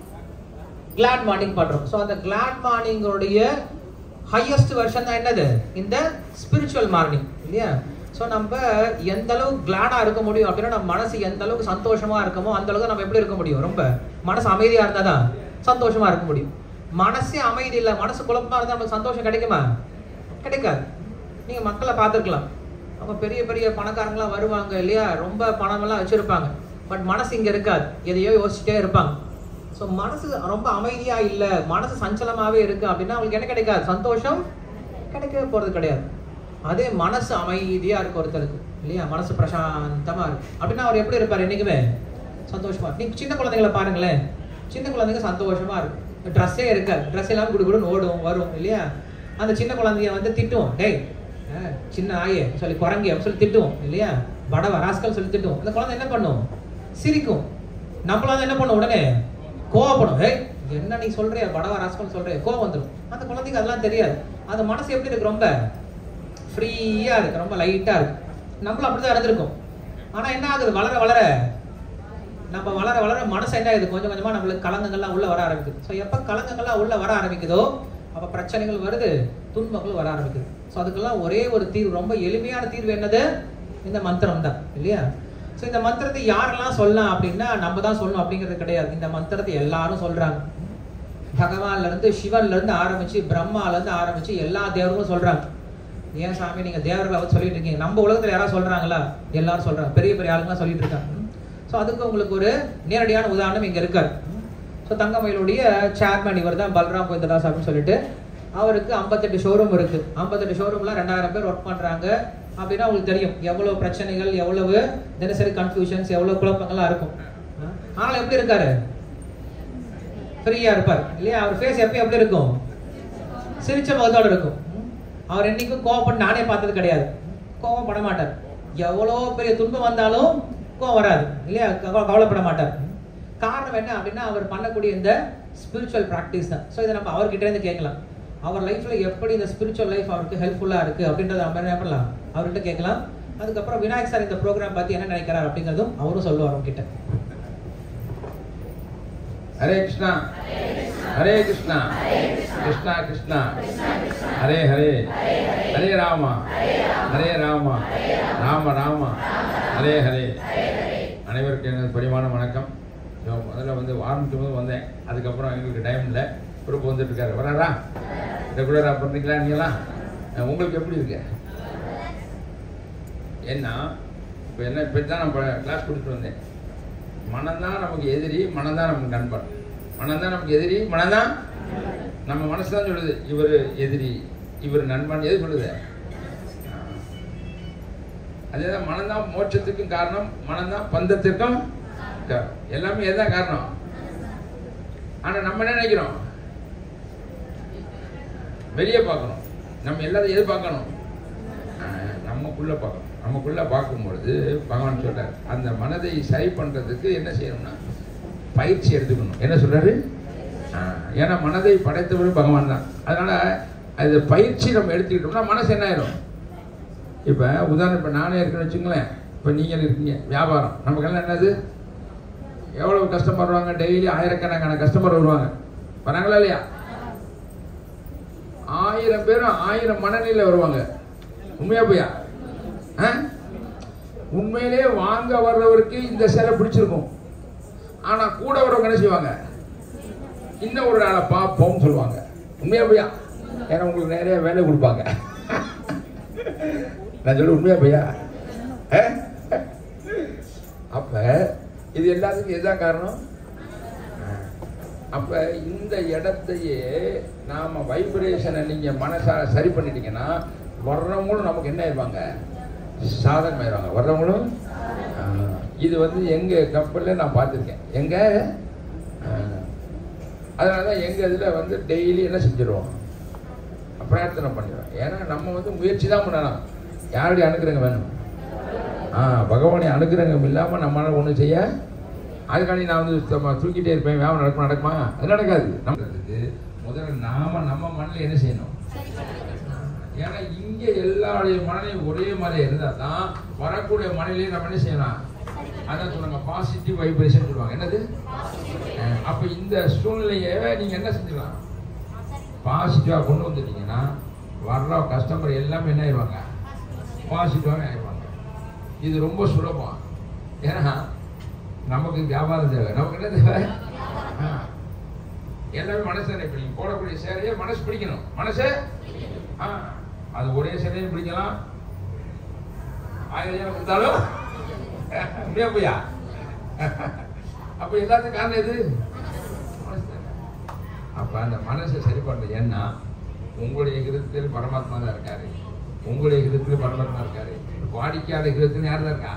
கிளாட் மார்னிங் பண்றோம் ஸோ அந்த கிளாட் மார்னிங்கோடைய ஹையஸ்ட் வெர்ஷன் தான் என்னது இந்த ஸ்பிரிச்சுவல் மார்னிங் இல்லையா ஸோ நம்ம எந்த அளவுக்கு கிளாடா இருக்க முடியும் அப்படின்னா நம்ம மனசு எந்த அளவுக்கு சந்தோஷமா இருக்கமோ அந்த அளவுக்கு நம்ம எப்படி இருக்க முடியும் ரொம்ப மனசு அமைதியா இருந்தா தான் சந்தோஷமா இருக்க முடியும் மனசே அமைதி இல்லை மனசு குழப்பமா இருந்தா நமக்கு சந்தோஷம் கிடைக்குமா கிடைக்காது நீங்க மக்களை பார்த்துருக்கலாம் அவங்க பெரிய பெரிய பணக்காரங்களாம் வருவாங்க இல்லையா ரொம்ப பணமெல்லாம் வச்சிருப்பாங்க பட் மனசு இங்க இருக்காது எதையோ யோசிச்சுட்டே இருப்பாங்க ஸோ மனசு ரொம்ப அமைதியா இல்ல மனசு சஞ்சலமாவே இருக்கு அப்படின்னா அவங்களுக்கு என்ன கிடைக்காது சந்தோஷம் கிடைக்கவே போறது கிடையாது அதே மனசு அமைதியா இருக்கு ஒருத்தருக்கு இல்லையா மனசு பிரசாந்தமா இருக்கு அப்படின்னா அவர் எப்படி இருப்பார் என்னைக்குமே சந்தோஷமா இருக்கு. நீங்க சின்ன குழந்தைங்களை பாருங்களேன் சின்ன குழந்தைங்க சந்தோஷமா இருக்கு ட்ரெஸ்ஸே இருக்காது ட்ரெஸ் எல்லாம் குடுக்குடுன்னு ஓடும் வரும் இல்லையா அந்த சின்ன குழந்தைய வந்து திட்டுவோம் டேய் அஹ், சின்ன ஆயே சொல்லி குரங்கி அப்படின்னு சொல்லி திட்டுவோம் இல்லையா படவ ராஸ்கல் சொல்லி திட்டுவோம் அந்த குழந்தை என்ன பண்ணும் சிரிக்கும் நம்மளால என்ன பண்ணும் உடனே கோவப்படும் ஏய் இது என்ன நீ சொல்றிய படவ ராஸ்கல் சொல்றிய கோவம் வந்துடும் அந்த குழந்தைக்கு அதெல்லாம் தெரியாது அந்த மனசு எப்படி இருக்கு ரொம்ப ஃப்ரீயா இருக்கு ரொம்ப லைட்டா இருக்கு நம்மளும் அப்படிதான் இருந்திருக்கும் ஆனா என்ன ஆகுது வளர வளர நம்ம வளர வளர மனசு என்ன ஆகுது கொஞ்சம் கொஞ்சமா நம்மளுக்கு கலங்கங்கள்லாம் உள்ள வர ஆரம்பிக்குது ஸோ எப்போ கலங்கங்கள்லாம் உள்ள வர ஆரம்பிக்குதோ அப்போ பிரச்சனைகள் வருது துன்பங்கள் வர ஆரம்பிக்குது ஸோ அதுக்கெல்லாம் ஒரே ஒரு தீர்வு ரொம்ப எளிமையான தீர்வு என்னது இந்த மந்திரம் தான் இல்லையா ஸோ இந்த மந்திரத்தை யாரெல்லாம் சொல்லலாம் அப்படின்னா நம்ம தான் சொல்லணும் அப்படிங்கிறது கிடையாது இந்த மந்திரத்தை எல்லாரும் சொல்றாங்க பகவான்ல இருந்து சிவன்ல இருந்து ஆரம்பிச்சு பிரம்மால இருந்து ஆரம்பிச்சு எல்லா தேவர்களும் சொல்றாங்க ஏன் சாமி நீங்க தேவர்களை வந்து சொல்லிட்டு இருக்கீங்க நம்ம உலகத்துல யாராவது சொல்றாங்களா எல்லாரும் சொல்றாங்க பெரிய பெரிய ஆளுங்கலாம் சொல்லிட்டு இருக்காங்க ஸோ அதுக்கு உங்களுக்கு ஒரு நேரடியான உதாரணம் இங்க இருக்காரு ஸோ தங்கமயிலுடைய சேர்மேன் இவர் தான் பல்ராம் கோவிந்ததாஸ் அப்படின்னு சொல்லிட்டு அவருக்கு ஐம்பத்தெட்டு ஷோரூம் இருக்கு ஐம்பத்தெட்டு ஷோரூம்ல ரெண்டாயிரம் பேர் ஒர்க் பண்றாங்க அப்படின்னா உங்களுக்கு தெரியும் எவ்வளவு பிரச்சனைகள் எவ்வளவு தினசரி கன்ஃபியூஷன்ஸ் எவ்வளவு குழப்பங்கள்லாம் இருக்கும் ஆனால் எப்படி இருக்காரு ஃப்ரீயா இருப்பார் இல்லையா அவர் ஃபேஸ் எப்பயும் எப்படி இருக்கும் சிரிச்ச முகத்தோட இருக்கும் அவர் என்னைக்கும் கோவப்பட்டு நானே பார்த்தது கிடையாது கோவம் பட மாட்டார் எவ்வளோ பெரிய துன்பம் வந்தாலும் கோவம் வராது இல்லையா கவ- கவலைப்பட மாட்டார் காரணம் என்ன அப்படின்னா அவர் பண்ணக்கூடிய இந்த ஸ்பிரிச்சுவல் ப்ராக்டிஸ் தான் ஸோ இதை நம்ம அவர்கிட்ட இருந்து கேட்கலாம் அவர் லைஃப்ல எப்படி இந்த ஸ்பிரிச்சுவல் லைஃப் அவருக்கு ஹெல்ப்ஃபுல்லா இருக்கு அப்படின்றத நம்ம என்ன பண்ணலாம் அவர்கிட்ட கேட்கலாம் அதுக்கப்புறம் விநாயக் சார் இந்த ப்ரோக்ராம் பத்தி என்ன நினைக்கிறார் அப்படிங்கிறதும் அவரும் சொல்லுவார் உங்ககிட்ட ஹரே கிருஷ்ணா ஹரே கிருஷ்ணா கிருஷ்ணா கிருஷ்ணா ஹரே ஹரே ஹரே ராமா ஹரே ராமா ராம ராமா ஹரே ஹரே அனைவருக்கும் எனது பரிமாண வணக்கம் ஸோ முதல்ல வந்து ஆரம்பிக்கும் போது வந்தேன் அதுக்கப்புறம் எங்களுக்கு டைம் இல்லை குரூப் வந்துட்டு இருக்காரு வராரா ரெகுலராக பண்ணுறீங்களா நீங்களாம் அஹ் உங்களுக்கு எப்படி இருக்கு ஏன்னா இப்போ என்ன இப்போ தான் நான் கிளாஸ் கொடுத்துட்டு வந்தேன் மனம்தான் நமக்கு எதிரி மனம்தான் நமக்கு நண்பன் மனம்தான் நமக்கு எதிரி மனம்தான் நம்ம மனசு தான் சொல்லுது இவர் எதிரி இவர் நண்பன் எது சொல்லுது அதேதான் மனம்தான் மோட்சத்துக்கும் காரணம் மனம்தான் பந்தத்திற்கும் காரணம். எல்லாமே எதுதான் காரணம் ஆனா நம்ம என்ன நினைக்கிறோம் வெளியே பார்க்கணும் நம்ம எல்லாத்தையும் எது பார்க்கணும் ஆஹ் நமக்குள்ள பார்க்கணும் நமக்குள்ள பார்க்கும்பொழுது பகவான் சொல்றார் அந்த மனதை சரி பண்றதுக்கு என்ன செய்யணும்னா பயிற்சி எடுத்துக்கணும் என்ன சொல்றாரு ஆஹ் ஏன்னா மனதை படைத்தவர் பகவான் தான் அதனால அது பயிற்சி நம்ம எடுத்துக்கிட்டோம்னா மனசு என்ன ஆயிடும் இப்போ உதாரணம் இப்போ நானே இருக்கேன்னு வச்சுங்களேன் இப்போ நீங்கள் இருக்கீங்க வியாபாரம் நமக்கெல்லாம் என்னது எவ்வளவு கஸ்டமர் வருவாங்க டெய்லி ஆயிரக்கணக்கான கஸ்டமர் வருவாங்க வராங்களா இல்லையா ஆயிரம் பேரும் ஆயிரம் மனநிலையில வருவாங்க உண்மையா போயா ஆ? உண்மையிலே வாங்க வர்றவருக்கு இந்த சேலை பிடிச்சிருக்கும் ஆனா கூட வரவங்க என்ன செய்வாங்க இன்னும் ஒரு நாளை பார்ப்போம்னு சொல்லுவாங்க உண்மையா போயா ஏன்னா உங்களுக்கு நிறைய வேலை கொடுப்பாங்க நான் சொல்ல உண்மையா போயா ஆ? அப்ப இது எல்லாத்துக்கும் எதுதான் காரணம் அப்ப இந்த இடத்தையே நாம வைப்ரேஷனை நீங்க மனசால சரி பண்ணிட்டீங்கன்னா வர்றவங்களும் நமக்கு என்ன ஆயிடுவாங்க சாதகம் ஆயிடுவாங்க வர்றவங்களும் ஆ, இது வந்து எங்க கப்பல்ல நான் பார்த்துருக்கேன் எங்க ஆ, அதனாலதான் எங்க இதுல வந்து டெய்லி என்ன செஞ்சிருவோம் பிரார்த்தனை பண்ணிடுவோம் ஏன்னா நம்ம வந்து முயற்சி தான் பண்ணலாம் யாருடைய அனுக்கிரகம் வேணும் ஆ பகவானை அனுக்கிரகம் இல்லாம நம்மளால ஒண்ணும் செய்ய அதுக்காண்டி நான் வந்து சுத்தமா தூக்கிட்டே இருப்பேன் வேகம் நடக்கும் நடக்குமா அது நடக்காது நம்ம முதல்ல நாம நம்ம மனநிலை என்ன செய்யணும் ஏன்னா இங்க எல்லாருடைய மனநிலையும் ஒரே மாதிரி இருந்தா தான் வரக்கூடிய மனநிலையை நம்ம என்ன செய்யலாம் அதான் சொல்லுவாங்க பாசிட்டிவ் வைப்ரேஷன் சொல்லுவாங்க என்னது அஹ் அப்ப இந்த சூழ்நிலையை நீங்க என்ன செஞ்சிடலாம் பாசிட்டிவா கொண்டு வந்துட்டீங்கன்னா வர்ற கஸ்டமர் எல்லாமே என்ன ஆயிடுவாங்க பாசிட்டிவாக ஆயிடுவாங்க இது ரொம்ப சுலபம் ஏன்னா நமக்கு வியாபாரம் தேவை நமக்கு என்ன தேவை ஆ. எல்லாமே மனசு இப்ப நீங்க போடக்கூடிய சேலையை மனசு பிடிக்கணும் மனசு ஆ, அது ஒரே சேலையை பிடிக்கலாம் ஆயிரம் ஜனம் கொடுத்தாலும் உண்மையா போயா அப்ப எல்லாத்துக்கும் காரணம் எது மனசு தானே. அப்ப அந்த மனசை சரி பண்றது ஏன்னா உங்களுடைய கிரகத்தில் பரமாத்மா தான் இருக்காரு உங்களுடைய கிரகத்தில் பரமாத்மா இருக்காரு வாடிக்கையாளர் கிரகத்தில் யார் தான் இருக்கா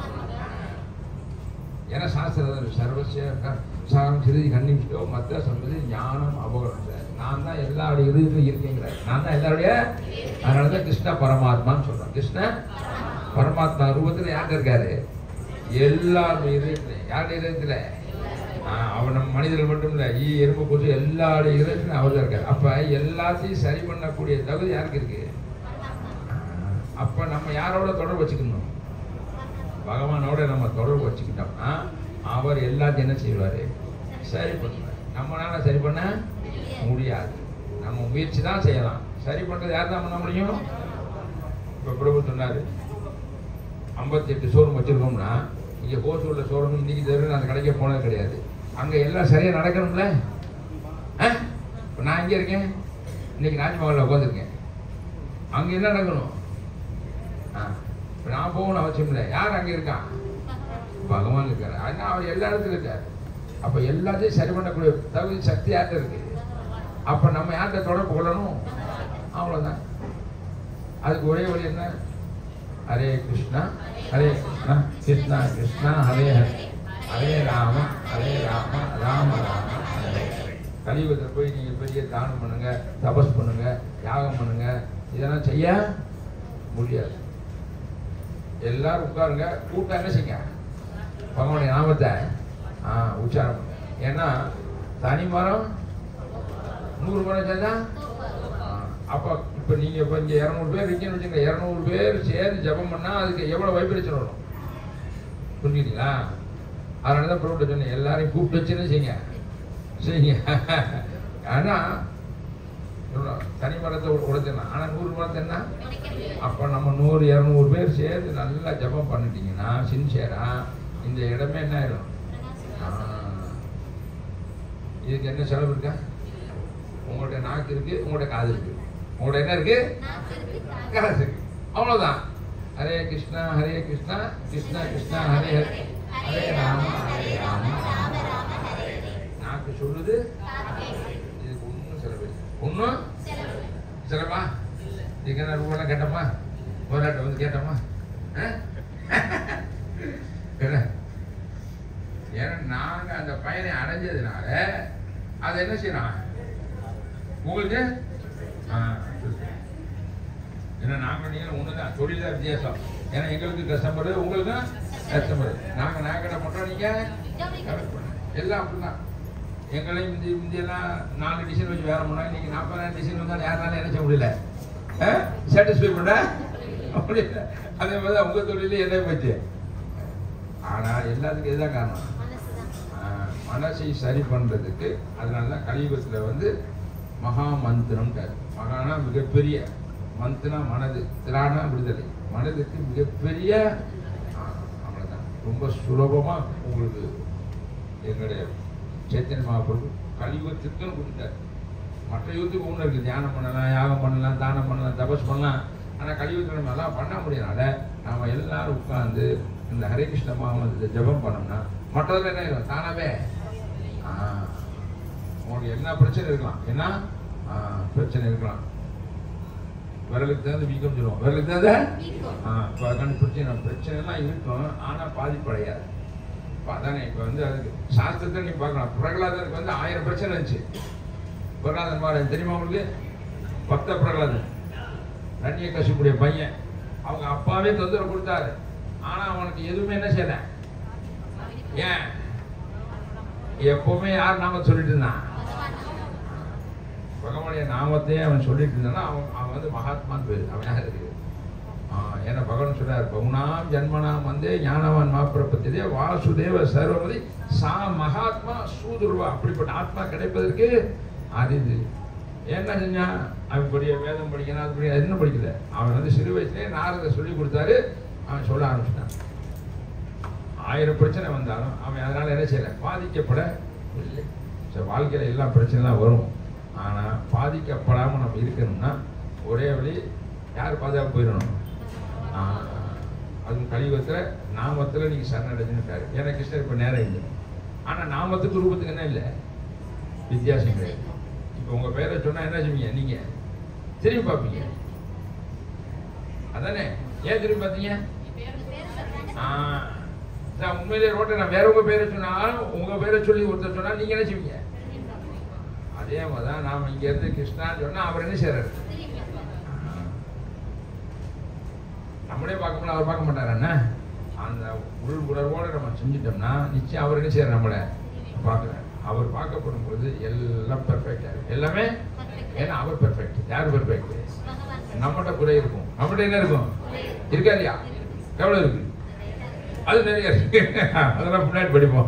ஏன்னா சாஸ்திரம் சர்வசிய சாரம் சிறிது கண்ணிஷ்டோ மத்த சம்பதி ஞானம் அபகரம் சார் நான் தான் எல்லாருடைய இருதயத்திலும் இருக்கேங்கிறார் நான் தான் எல்லாருடைய அதனால தான் கிருஷ்ண பரமாத்மான்னு சொல்றோம் கிருஷ்ண பரமாத்மா ரூபத்தில் யார்கிட்ட இருக்காரு எல்லாருடைய இதயத்துல யாருடைய இதயத்துல ஆஹ் அவர் நம்ம மனிதர்கள் மட்டும் இல்ல ஈ எறும்பு கொசு எல்லாருடைய இதயத்திலும் அவர் தான் இருக்காரு அப்ப எல்லாத்தையும் சரி பண்ணக்கூடிய தகுதி யாருக்கு இருக்கு ஆஹ் அப்ப நம்ம யாரோட தொடர்பு வச்சுக்கணும் பகவானோட நம்ம தொடர்பு வச்சுக்கிட்டோம்னா அவர் எல்லாத்தையும் என்ன செய்வாரு சரி பண்ணுவார் நம்மளால சரி பண்ண முடியாது நம்ம முயற்சி தான் செய்யலாம் சரி பண்றது யார் தான் பண்ண முடியும் இப்ப பிரபு சொன்னாரு ஐம்பத்தி எட்டு ஷோரூம் வச்சிருக்கோம்னா இங்க ஹோசூர்ல ஷோரூம் இன்னைக்கு தவிர அந்த கடைக்கே போனது கிடையாது அங்க எல்லாம் சரியா நடக்கணும்ல ஆ? இப்ப நான் இங்க இருக்கேன் இன்னைக்கு ராஜ்மஹாலில் உட்காந்துருக்கேன் அங்க என்ன நடக்கணும் ஆ. இப்ப நான் போகணும் அவசியம் இல்லை யார் அங்க இருக்கான் பகவான் இருக்காரு அதனால அவர் எல்லா இடத்துலயும் இருக்காரு அப்ப எல்லாத்தையும் சரி பண்ணக்கூடிய தகுதி சக்தி யார்கிட்ட இருக்கு அப்ப நம்ம யார்கிட்ட தொடர்பு கொள்ளணும் அவ்வளவுதான் அதுக்கு ஒரே வழி என்ன ஹரே கிருஷ்ணா ஹரே கிருஷ்ணா கிருஷ்ணா கிருஷ்ணா ஹரே ஹரே ஹரே ராம ஹரே ராம ராம ராம ஹரே ஹரே கலியுகத்தில் போய் நீங்க பெரிய தானம் பண்ணுங்க தபஸ் பண்ணுங்க யாகம் பண்ணுங்க இதெல்லாம் செய்ய முடியாது எல்லாரும் உட்காருங்க கூட்டம் என்ன செய்யுங்க பகவானுடைய நாமத்தை ஆ, உச்சாரம் பண்ணுங்க. ஏன்னா தனி மரம் நூறு மரம் சேர்ந்தா ஆ, அப்ப இப்ப நீங்க இப்ப இங்க இருநூறு பேர் இருக்கீங்கன்னு வச்சுங்க இருநூறு பேர் சேர்ந்து ஜெபம் பண்ணா அதுக்கு எவ்வளவு வைப்ரேஷன் வரும் புரிஞ்சுங்களா அதனால தான் பிரபுட்ட சொன்னேன் எல்லாரையும் கூப்பிட்டு வச்சுன்னு செய்யுங்க செய்யுங்க ஆனா சொல்றோம், தனி மரத்தை உடைச்சிடலாம் ஆனா நூறு மரத்தை என்ன அப்ப நம்ம நூறு இரநூறு பேர் சேர்ந்து நல்லா ஜெபம் பண்ணிட்டீங்கன்னா சின்சியரா இந்த இடமே என்ன ஆயிடும் ஆ. இதுக்கு என்ன செலவு இருக்கா உங்கள்ட்ட நாக்கு இருக்கு உங்கள்ட்ட காது இருக்கு உங்கள்ட்ட என்ன இருக்கு காசு இருக்கு அவ்வளவுதான் ஹரே கிருஷ்ணா ஹரே கிருஷ்ணா கிருஷ்ணா கிருஷ்ணா ஹரே ஹரே ஹரே ராம ஹரே ராம நாக்கு சொல்லுது இதுக்கு ஒன்றும் செலவு இல்லை ஒன்றும் செலவா இதுக்கு என்ன ரூபெல்லாம் கேட்டோமா முதலாட்ட வந்து கேட்டோமா ஆ? என்ன ஏன்னா நாங்க அந்த பயனை அடைஞ்சதுனால அதை என்ன செய்யலாம் உங்களுக்கு ஆ, ஏன்னா நாங்க நீங்க ஒண்ணுதான் தொழில் தான் வித்தியாசம் ஏன்னா எங்களுக்கு கஸ்டமர் உங்களுக்கு கஸ்டமர் நாங்க நாங்க பண்றோம் நீங்க கணக்கு பண்ணுங்க. எல்லாம் அப்படிதான் எங்களையும் முந்தி முந்தியெல்லாம் நாலு டிசைன் வச்சு வேற பண்ணாங்க நீங்க நாற்பதாயிரம் டிசைன் வந்தாலும் யாருனாலும் என்ன செய்ய முடியல சாட்டிஸ்ஃபை பண்ண முடியல அதே மாதிரி தான் உங்க தொழிலே என்ன போச்சு ஆனா எல்லாத்துக்கும் இதுதான் காரணம் ஆஹ் மனசை சரி பண்றதுக்கு அதனால தான் கலியுகத்துல வந்து மகா மந்திரம் மகானா மிகப்பெரிய மந்திரா மனது திராணா விடுதலை மனதுக்கு மிகப்பெரிய ஆஹ், அவ்வளவுதான் ரொம்ப சுலபமா உங்களுக்கு எங்களுடைய சைத்தன்ய மகாபிரபு கலியுகத்திற்குன்னு கொடுத்தாரு மற்ற யுகத்துக்கு ஒன்று இருக்கு தியானம் பண்ணலாம் யாகம் பண்ணலாம் தானம் பண்ணலாம் தபஸ் பண்ணலாம் ஆனால் கலியுகத்தில் நம்ம எல்லாம் பண்ண முடியனால நாம எல்லாரும் உட்கார்ந்து இந்த ஹரே கிருஷ்ண மகாமந்திரத்தை ஜெபம் பண்ணோம்னா மற்றதுல என்ன இருக்கும் தானாவே ஆ, உங்களுக்கு என்ன பிரச்சனை இருக்கலாம் என்ன ஆ, பிரச்சனை இருக்கலாம் விரலுக்கு தகுந்த வீக்கம் சொல்லுவோம் விரலுக்கு தகுந்த ஆ, இப்ப அதுக்கான பிரச்சனை பிரச்சனை எல்லாம் இருக்கும் ஆனா பாதிப்படையாது இப்ப அதானே இப்ப வந்து அதுக்கு சாஸ்திரத்தை நீ பார்க்கலாம் பிரகலாதனுக்கு வந்து ஆயிரம் பிரச்சனை இருந்துச்சு பிரகலாதன் மாதிரி தெரியுமா உங்களுக்கு பக்த பிரகலாதன் ரண்ய கசிப்புடைய பையன் அவங்க அப்பாவே தொந்தரவு கொடுத்தாரு ஆனா அவனுக்கு எதுவுமே என்ன செய்யல ஏன் எப்பவுமே யார் நாம சொல்லிட்டு இருந்தான் பகவானுடைய நாமத்தையே அவன் சொல்லிட்டு இருந்தானா அவன் அவன் வந்து மகாத்மான்னு பேரு அவன் யார் இருக்கு ஆஹ் ஏன்னா பகவான் சொல்றார் பகுனாம் ஜன்மனாம் வந்து ஞானவான் மாப்பிரபத்திலே வாசுதேவ சர்வமதி சா மகாத்மா சூதுருவா அப்படிப்பட்ட ஆத்மா கிடைப்பதற்கு அரிது என்ன செஞ்சான் அவன் பெரிய வேதம் படிக்கணும் அது படிக்க என்ன படிக்கல அவன் வந்து சிறு வயசுலேயே நாரதை சொல்லி கொடுத்தாரு அவன் சொல்ல ஆரம்பிச்சிட்டான் ஆயிரம் பிரச்சனை வந்தாலும் அவன் அதனால என்ன செய்யல பாதிக்கப்படவில்லை சரி வாழ்க்கையில எல்லா பிரச்சனைலாம் வரும் ஆனா பாதிக்கப்படாம நம்ம இருக்கணும்னா ஒரே வழி யார் பாதுகாப்பு போயிடணும் ஆஹ், அதுவும் கலியுகத்துல நாமத்துல நீங்க சரணடைஞ்சுட்டாரு ஏன்னா கிருஷ்ணர் இப்ப நேரம் இல்லை ஆனா நாமத்துக்கு ரூபத்துக்கு என்ன இல்லை வித்தியாசம் கிடையாது இப்ப உங்க பேரை சொன்னா என்ன செய்வீங்க நீங்க திரும்பி பார்ப்பீங்க அதானே ஏன் திரும்பி பார்த்தீங்க ஆ, நான் உண்மையிலே ரோட்டை நான் வேற உங்க பேரை சொன்னாலும் உங்க பேரை சொல்லி ஒருத்தர் சொன்னா நீங்க என்ன செய்வீங்க அதே மாதிரி தான் நாம இங்க இருந்து கிருஷ்ணான்னு சொன்னா அவர் என்ன செய்யறாரு நம்மளே பார்க்க முடியல அவர் பார்க்க மாட்டாரு என்ன அந்த உள் உணர்வோட நம்ம செஞ்சுட்டோம்னா நிச்சயம் அவர் என்ன செய்யறாரு நம்மள பார்க்கறாரு அவர் பார்க்கப்படும் பொழுது எல்லாம் பெர்ஃபெக்டா இருக்கு எல்லாமே ஏன்னா அவர் பெர்ஃபெக்ட் யார் பெர்ஃபெக்ட் நம்மகிட்ட குறை இருக்கும் நம்மகிட்ட என்ன இருக்கும் இருக்கா இல்லையா எவ்வளவு இருக்கு அது நிறைய இருக்கு அதெல்லாம் பின்னாடி படிப்போம்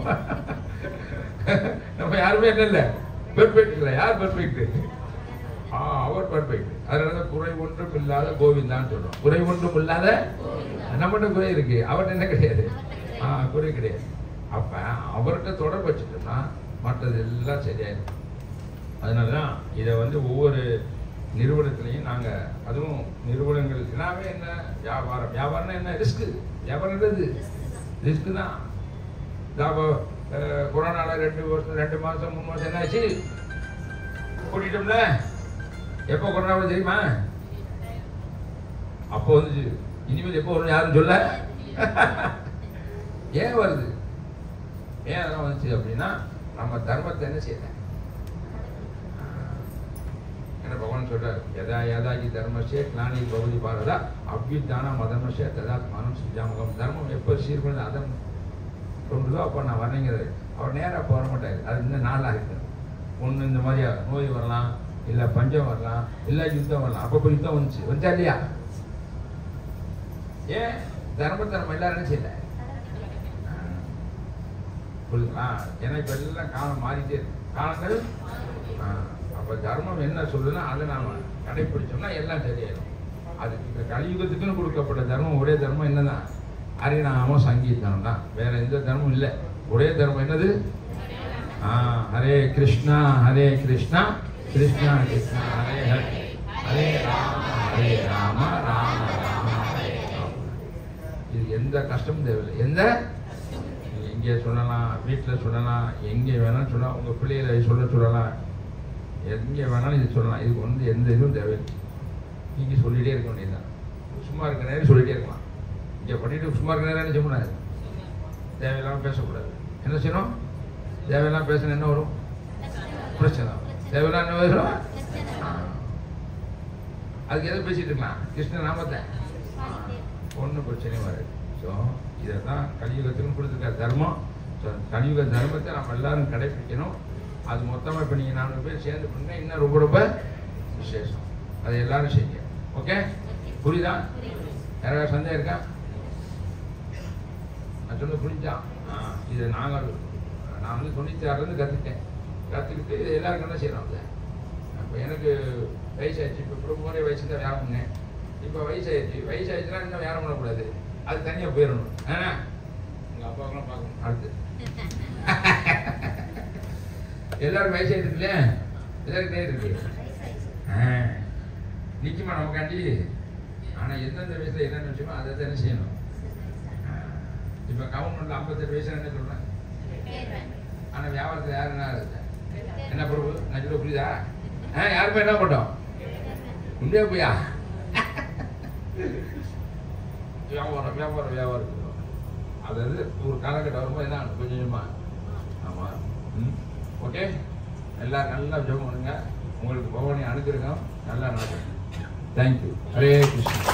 நம்ம யாருமே என்ன இல்லை பெர்ஃபெக்ட் இல்லை யார் பெர்ஃபெக்ட் ஆ அவர் பெர்ஃபெக்ட் அதனால தான் குறை ஒன்றும் இல்லாத கோவிந்தான்னு சொல்றோம் குறை ஒன்றும் இல்லாத நம்மகிட்ட குறை இருக்கு அவர்கிட்ட என்ன கிடையாது ஆ குறை கிடையாது அப்ப அவர்கிட்ட தொடர்பு வச்சுட்டோம்னா மற்றது எல்லாம் சரியாயிடும் அதனால தான் இதை வந்து ஒவ்வொரு நிறுவனத்திலையும் நாங்க அதுவும் நிறுவனங்கள் எல்லாமே என்ன வியாபாரம் வியாபாரம்னா என்ன ரிஸ்க் வியாபாரம்ன்றது ரிஸ்க் தான் இதா இப்போ, அஹ், கொரோனால ரெண்டு வருஷம் ரெண்டு மாசம் மூணு மாசம் என்ன ஆச்சு கூட்டிட்டோம்ல எப்போ கொரோனா வருது தெரியுமா அப்போ வந்துச்சு இனிமேல் எப்போ வரும் யாரும் சொல்ல ஏன் வருது ஏன் அதெல்லாம் வந்துச்சு அப்படின்னா நம்ம தர்மத்தை என்ன செய்யல என்ன பகவான் சொல்ற சொல்றாரு எதா யதாகி தர்மசே கிளானி பகுதி பாரதா அவ்யுத்தான மதமசே ததா மனம் சுஜாமகம் தர்மம் எப்போ சீர்படுது அதம் கொண்டுதோ அப்போ நான் வரேங்கிறாரு அவர் நேராக போக மாட்டார் அது இன்னும் நாளாக இருக்கு ஒன்று இந்த மாதிரி நோய் வரலாம் இல்லை பஞ்சம் வரலாம் இல்லை யுத்தம் வரலாம் அப்பப்போ யுத்தம் வந்துச்சு வந்துச்சா இல்லையா ஏன் தர்மத்தை நம்ம எல்லாரும் என்ன செய்யல புரியுதுங்களா ஏன்னா இப்போ எல்லாம் காலம் மாறிட்டே இருக்கு காலங்கள் அப்போ தர்மம் என்ன சொல்லுதுன்னா அதை நாம கடைப்பிடிச்சோம்னா எல்லாம் சரியாயிடும் அது இந்த கலியுகத்துக்குன்னு கொடுக்கப்பட்ட தர்மம் ஒரே தர்மம் என்னதான் ஹரிநாமம் சங்கீதம் தான் வேற எந்த தர்மம் இல்லை ஒரே தர்மம் என்னது ஆ, ஹரே கிருஷ்ணா ஹரே கிருஷ்ணா கிருஷ்ணா கிருஷ்ணா ஹரே ஹரே ஹரே ராம ஹரே ராம ராம ராம ஹரே ராம இது எந்த கஷ்டமும் தேவையில்லை எந்த நீங்க எங்கே சொல்லலாம் வீட்டில் சொல்லலாம் எங்கே வேணாலும் சொல்லலாம் உங்கள் பிள்ளைகளை சொல்ல சொல்லலாம் எங்கே வேணாலும் இது சொல்லலாம் இதுக்கு வந்து எந்த இதுவும் தேவையில்லை நீங்கள் சொல்லிகிட்டே இருக்க வேண்டியதுதான் சும்மா இருக்க நேரம் சொல்லிகிட்டே இருக்கலாம் இங்கே பண்ணிட்டு சும்மா இருக்க நேரம் என்ன செய்யக்கூடாது தேவையில்லாமல் பேசக்கூடாது என்ன செய்யணும் தேவையில்லாமல் பேசினா என்ன வரும் பிரச்சனை தான். தேவையில்லாம என்ன வரும் ஆ. அதுக்கு எதை பேசிட்டு இருக்கலாம் கிருஷ்ண நாமத்தை ஒன்றும் பிரச்சனையும் வராது ஸோ இதை தான் கலியுகத்துக்கும் கொடுத்துருக்க தர்மம் ஸோ கலியுக தர்மத்தை நம்ம எல்லாரும் கடைபிடிக்கணும் அது மொத்தமாக இப்போ நீங்கள் நானூறு பேர் சேர்ந்து பண்ணால் இன்னும் ரொம்ப ரொம்ப விசேஷம் அதை எல்லாரும் செய்யுங்க ஓகே புரியுதா யாராவது சந்தேகம் இருக்கா நான் சொன்ன புரிஞ்சா ஆ இதை நாங்கள் நான் வந்து தொண்ணூற்றி ஆறுலேருந்து கற்றுக்கிட்டேன் கற்றுக்கிட்டு இது எல்லாருக்கும் என்ன செய்யணும் அதை அப்போ எனக்கு வயசாச்சு இப்போ இப்போ மூணே வயசு தான் வேலை பண்ணேன் இப்போ வயசாயிடுச்சு வயசாயிடுச்சுன்னா இன்னும் வேலை பண்ணக்கூடாது அது தனியாக போயிடணும் ஆ உங்கள் அப்பாவுக்குலாம் பார்க்கணும் அடுத்து எல்லாரும் வயசாயிருக்கு இல்லையா எல்லாரும் பேர் இருக்கு ஆ நிற்குமா நமக்காண்டி ஆனால் எந்தெந்த வயசில் என்னென்ன விஷயமோ அதை தானே செய்யணும் இப்போ கவர்மெண்ட்ல ஐம்பத்தெட்டு வயசு என்ன சொல்கிறேன் ஆனால் வியாபாரத்தில் யார் என்ன இருக்கு என்ன பிரபு நான் சொல்ல புரியுதா ஆ யாருமே என்ன பண்ணோம் உண்டே போயா வியாபாரம் வியாபாரம் வியாபாரம் அதாவது ஒரு காலகட்டம் வரும்போது என்ன ஆகும்? கொஞ்சம் கொஞ்சமா ஆமாம் ம் ஓகே எல்லாரும் நல்லா ஜெபம் பண்ணுங்க உங்களுக்கு பகவானை அனுக்கிருக்கோம் நல்லா நடக்கும் தேங்க்யூ ஹரே கிருஷ்ணா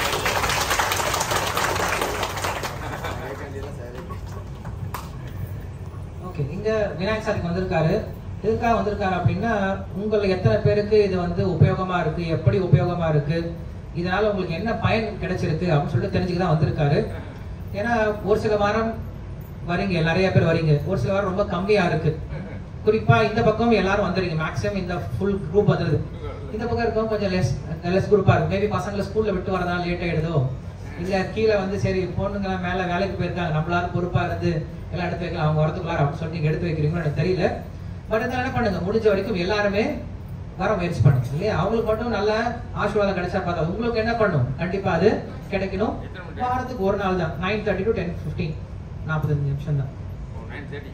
ஓகே இங்க விநாயகர் சாதிக்கு வந்திருக்காரு எதுக்காக வந்திருக்காரு அப்படின்னா உங்களை எத்தனை பேருக்கு இது வந்து உபயோகமா இருக்கு எப்படி உபயோகமா இருக்கு இதனால உங்களுக்கு என்ன பயன் கிடைச்சிருக்கு அப்படின்னு சொல்லிட்டு தெரிஞ்சுக்க தான் வந்திருக்காரு ஏன்னா ஒரு சில வாரம் வரீங்க நிறைய பேர் வரீங்க ஒரு சில வாரம் ரொம்ப கம்மியா இருக்கு குறிப்பா இந்த பக்கம் எல்லாரும் வந்துறீங்க மேக்ஸிமம் இந்த ஃபுல் குரூப் வந்துருது இந்த பக்கம் இருக்கவங்க கொஞ்சம் லெஸ் லெஸ் குரூப்பா இருக்கு மேபி பசங்களை ஸ்கூல்ல விட்டு வரதால லேட் ஆயிடுதோ இல்ல கீழே வந்து சரி பொண்ணுங்க மேல வேலைக்கு போயிருக்காங்க நம்மளால பொறுப்பா இருந்து எல்லாம் எடுத்து வைக்கலாம் அவங்க வரதுக்குள்ளார அப்படின்னு சொல்லி நீங்க எடுத்து வைக்கிறீங்களோ எனக்கு தெரியல பட் இருந்தாலும் என்ன பண்ணுங்க முடிஞ்ச வரைக்கும் எல்லாருமே வர முயற்சி பண்ணுங்க இல்லையா அவங்களுக்கு மட்டும் நல்ல ஆசீர்வாதம் கிடைச்சா பார்த்தா உங்களுக்கு என்ன பண்ணும் கண்டிப்பா அது கிடைக்கணும் வாரத்துக்கு ஒரு நாள் தான் nine thirty to ten fifteen நாற்பத்தஞ்சு நிமிஷம் தான் நைன் தேர்ட்டி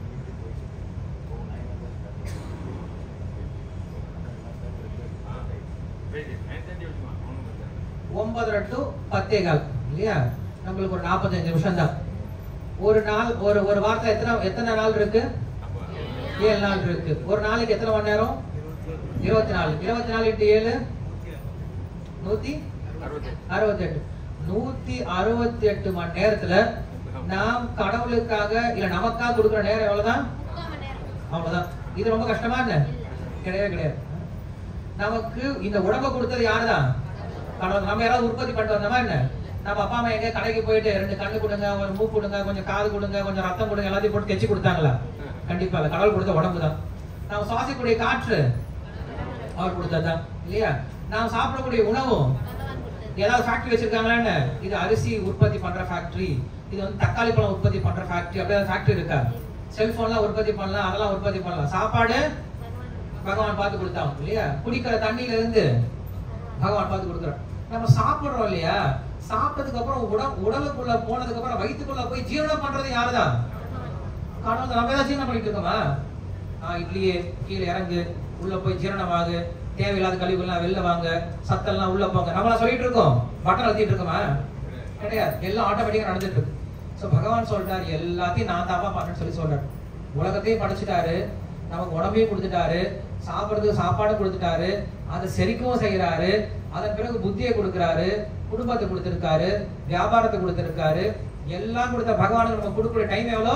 ஒன்பதரை டு பத்தே கால் இல்லையா நம்மளுக்கு ஒரு நாற்பத்தஞ்சு நிமிஷம் தான் ஒரு நாள் ஒரு ஒரு வாரத்துல எத்தனை எத்தனை நாள் இருக்கு ஏழு நாள் இருக்கு ஒரு நாளைக்கு எத்தனை மணி நேரம் இருபத்தி நாலு இருபத்தி நாலு இன்ட்டு ஏழு நூத்தி அறுபத்தெட்டு நூத்தி அறுபத்தி எட்டு மணி நேரத்துல நாம் கடவுளுக்காக இல்ல நமக்காக கொடுக்குற நேரம் எவ்வளவுதான் அவ்வளவுதான் இது ரொம்ப கஷ்டமா என்ன கிடையவே கிடையாது நமக்கு இந்த உடம்ப கொடுத்தது யாருதான் கடவுள் நம்ம யாராவது உற்பத்தி பண்ணிட்டு வந்தோமா என்ன நம்ம அப்பா அம்மா எங்க கடைக்கு போயிட்டு ரெண்டு கண்ணு கொடுங்க ஒரு மூக்கு கொடுங்க கொஞ்சம் காது கொடுங்க கொஞ்சம் ரத்தம் கொடுங்க எல்லாத்தையும் போட்டு தைச்சு கொடுத்தாங்களா கண்டிப்பா இல்ல கடவுள் கொடுத்த உடம்பு தான் நம்ம சுவாசிக்கக்கூடிய காற்று அவர் கொடுத்ததுதான் இல்லையா நாம் சாப்பிடக்கூடிய உணவும் ஏதாவது ஃபேக்டரி வச்சிருக்காங்களா என்ன இது அரிசி உற்பத்தி பண்ற ஃபேக்டரி இது வந்து தக்காளி பழம் உற்பத்தி பண்ற ஃபேக்டரி அப்படியே ஃபேக்டரி இருக்கா செல்போன்லாம் உற்பத்தி பண்ணலாம் அதெல்லாம் உற்பத்தி பண்ணலாம் சாப்பாடு பகவான் பார்த்து கொடுத்தாங்க இல்லையா குடிக்கிற தண்ணியில இருந்து பகவான் பார்த்து கொடுக்குறான் நம்ம சாப்பிடுறோம் இல்லையா சாப்பிட்டதுக்கு அப்புறம் உடல் உடலுக்குள்ள போனதுக்கு அப்புறம் வயிற்றுக்குள்ள போய் ஜீரணம் பண்றது யாருதான் கடவுள் தான். நம்ம ஏதாவது ஜீரணம் பண்ணிட்டு இருக்கோமா ஆஹ் இட்லியே கீழே இறங்கு உள்ள போய் ஜீரணமாகு தேவையில்லாத கழிவுகள்லாம் வெளில வாங்க சத்தெல்லாம் உள்ள போங்க நம்மளா சொல்லிட்டு இருக்கோம் பட்டன் அழுத்திட்டு இருக்கோமா கிடையாது எல்லாம் ஆட்டோமேட்டிக்கா நடந்துட்டு இருக்கு சோ பகவான் சொல்றாரு எல்லாத்தையும் நான் தாப்பா பண்ணேன்னு சொல்லி சொல்றாரு உலகத்தையும் படைச்சிட்டாரு நமக்கு உடம்பையும் கொடுத்துட்டாரு சாப்பிடுறதுக்கு சாப்பாடு கொடுத்துட்டாரு அதை செரிக்கவும் செய்யறாரு அதன் பிறகு புத்தியை கொடுக்கறாரு குடும்பத்தை கொடுத்திருக்காரு வியாபாரத்தை கொடுத்திருக்காரு எல்லாம் கொடுத்த பகவானுக்கு நம்ம கொடுக்குற டைம் எவ்வளோ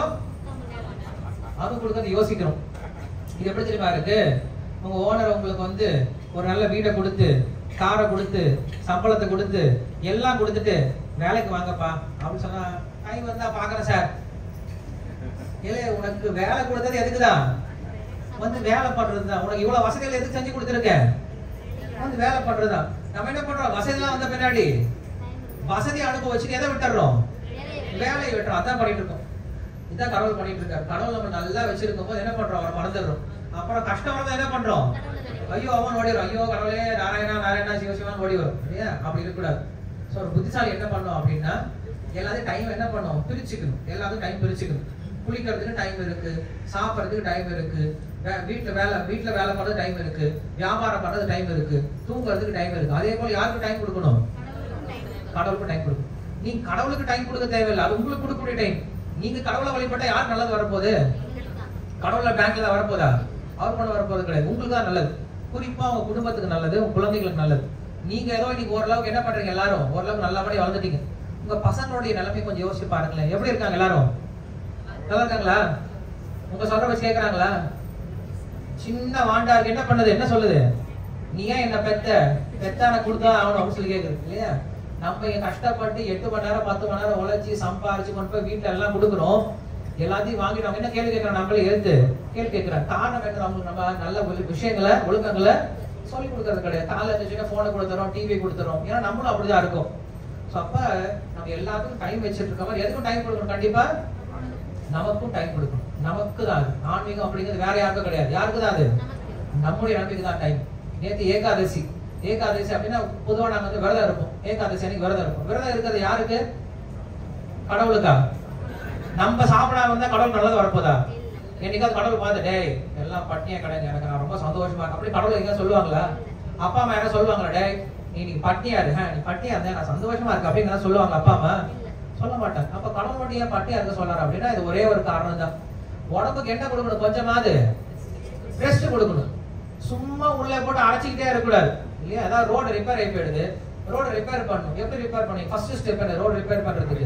அது கொடுக்கறது யோசிக்கணும் இது எப்படி தெரியுமா இருக்கு உங்க ஓனர் உங்களுக்கு வந்து ஒரு நல்ல வீடை கொடுத்து காரை கொடுத்து சம்பளத்தை கொடுத்து எல்லாம் கொடுத்துட்டு வேலைக்கு வாங்கப்பா அப்படின்னு சொன்னா டைம் வந்தா பாக்குறேன் சார் இல்ல உனக்கு வேலை கொடுத்தது எதுக்குதான் வந்து வேலை பண்றதுதான் உனக்கு இவ்வளவு வசதிகள் எதுக்கு செஞ்சு கொடுத்துருக்கேன் வந்து வேலை பண்றதுதான் நம்ம என்ன பண்றோம் வசதிலாம் வந்த பின்னாடி வசதி அனுபவிச்சுட்டு எதை விட்டுறோம் வேலையை விட்டுறோம் அதான் பண்ணிட்டு இருக்கோம் இதான் கடவுள் பண்ணிட்டு இருக்காரு கடவுள் நம்ம நல்லா வச்சிருக்கும் போது என்ன பண்றோம் அவரை மறந்துடுறோம் அப்புறம் கஷ்டம் வரதை என்ன பண்றோம் ஐயோ அவன் ஓடிடும் ஐயோ கடவுளே நாராயணா நாராயணா சிவ சிவான் ஓடி வரும் இல்லையா அப்படி இருக்கக்கூடாது ஸோ ஒரு புத்திசாலி என்ன பண்ணும் அப்படின்னா எல்லாத்தையும் டைம் என்ன பண்ணும் பிரிச்சுக்கணும் எல்லாத்துக்கும் டைம் பிரிச்சுக்கணும் குளிக்கிறதுக்கு டைம் இருக்கு சாப்பிட்றதுக்கு டைம் இருக்கு வே- வீட்ல வேலை வீட்ல வேலை பண்றது டைம் இருக்கு வியாபாரம் பண்றது டைம் இருக்கு தூங்குறதுக்கு டைம் இருக்கு அதே போல யாருக்கு டைம் கொடுக்கணும் கடவுளுக்கு டைம் கொடுக்கணும் நீங்க கடவுளுக்கு டைம் கொடுக்க தேவையில்லை அது உங்களுக்கு கொடுக்கக்கூடிய டைம் நீங்க கடவுளை வழிபட்டா யார் நல்லது வரப்போகுது கடவுளை பேங்க்ல தான் வரப்போதா அவர் பண்ண வரப்போறது கிடையாது உங்களுக்கு தான் நல்லது குறிப்பா உங்க குடும்பத்துக்கு நல்லது உங்க குழந்தைகளுக்கு நல்லது நீங்க ஏதோ இன்னைக்கு ஓரளவுக்கு என்ன பண்றீங்க எல்லாரும் ஓரளவுக்கு நல்லபடியா வளர்ந்துட்டீங்க உங்க பசங்களுடைய நிலைமை கொஞ்சம் யோசிச்சு பாருங்களேன் எப்படி இருக்காங்க எல்லாரும் நல்லா இருக்காங்களா உங்க சொல்ற வச்சு கேக்குறாங்களா சின்ன வாண்டா இருக்கு என்ன பண்ணுது என்ன சொல்லுது நீ ஏன் என்ன பெத்த பெத்தான கொடுத்தா ஆகணும் அப்படின்னு சொல்லி கேக்குது இல்லையா நம்ம இங்க கஷ்டப்பட்டு எட்டு மணி நேரம் பத்து மணி நேரம் உழைச்சி சம்பாரிச்சு கொண்டு போய் வீட்டுல எல்லாம் கொடுக்குறோம் எல்லாத்தையும் வாங்கிட்டு அவங்க என்ன கேள்வி கேட்கறாங்க நம்மளே எடுத்து கேள்வி கேட்கறாங்க காரணம் என்ன அவங்களுக்கு நம்ம நல்ல ஒழு- விஷயங்களை ஒழுக்கங்களை சொல்லி கொடுக்கறது கிடையாது காலைல இருந்துச்சுன்னா போனை கொடுத்துறோம் டிவி கொடுத்துறோம் ஏன்னா நம்மளும் அப்படிதான் இருக்கும் ஸோ அப்ப நம்ம எல்லாத்துக்கும் டைம் வச்சிட்டு இருக்க மாதிரி எதுக்கும் டைம் கொடுக்கணும் கண்டிப்பா நமக்கும் டைம் கொடுக்கணும் நமக்கு தான் அது ஆன்மீகம் அப்படிங்கிறது வேற யாருக்கும் கிடையாது யாருக்கு தான் அது நம்முடைய நம்பிக்கை தான் டைம் நேத்து ஏகாதசி ஏகாதசி அப்படின்னா பொதுவா நாங்க வந்து விரதம் இருப்போம் ஏகாதசி அன்னைக்கு விரதம் இருப்போம் விரதம் இருக்கிறது யாருக்கு கடவுளுக்கா நம்ம சாப்பிடாம இருந்தா கடவுள் நல்லது வரப்போதா என்னைக்காவது கடவுள் பார்த்து டேய் எல்லாம் பட்னியா கிடையாது எனக்கு நான் ரொம்ப சந்தோஷமா இருக்கேன் அப்படி கடவுள் எங்க சொல்லுவாங்களா அப்பா அம்மா யாரும் சொல்லுவாங்களா டேய் நீ இன்னைக்கு பட்னியா இரு ஆ, நீ பட்னியா இருந்தா நான் சந்தோஷமா இருக்கு அப்படின்னு யாராவது சொல்லுவாங்க அப்பா அம்மா சொல்ல மாட்டாங்க அப்ப கடவுள் ஏன் பட்னியா இருக்க சொல்றாரு அப்படின்னா இது ஒரே ஒரு காரணம் தான் உடம்புக்கு என்ன கொடுக்கணும் கொஞ்சமாவது ரெஸ்ட் கொடுக்கணும் சும்மா உள்ள போட்டு அடைச்சிக்கிட்டே இருக்கக்கூடாது இல்லையா அதாவது ரோடு ரிப்பேர் ஆகி போயிடுது ரோடு ரிப்பேர் பண்ணணும் எப்படி ரிப்பேர் பண்ணி ஃபர்ஸ்ட் ஸ்டெப் என்ன ரோடு ரிப்பேர் பண்றதுக்கு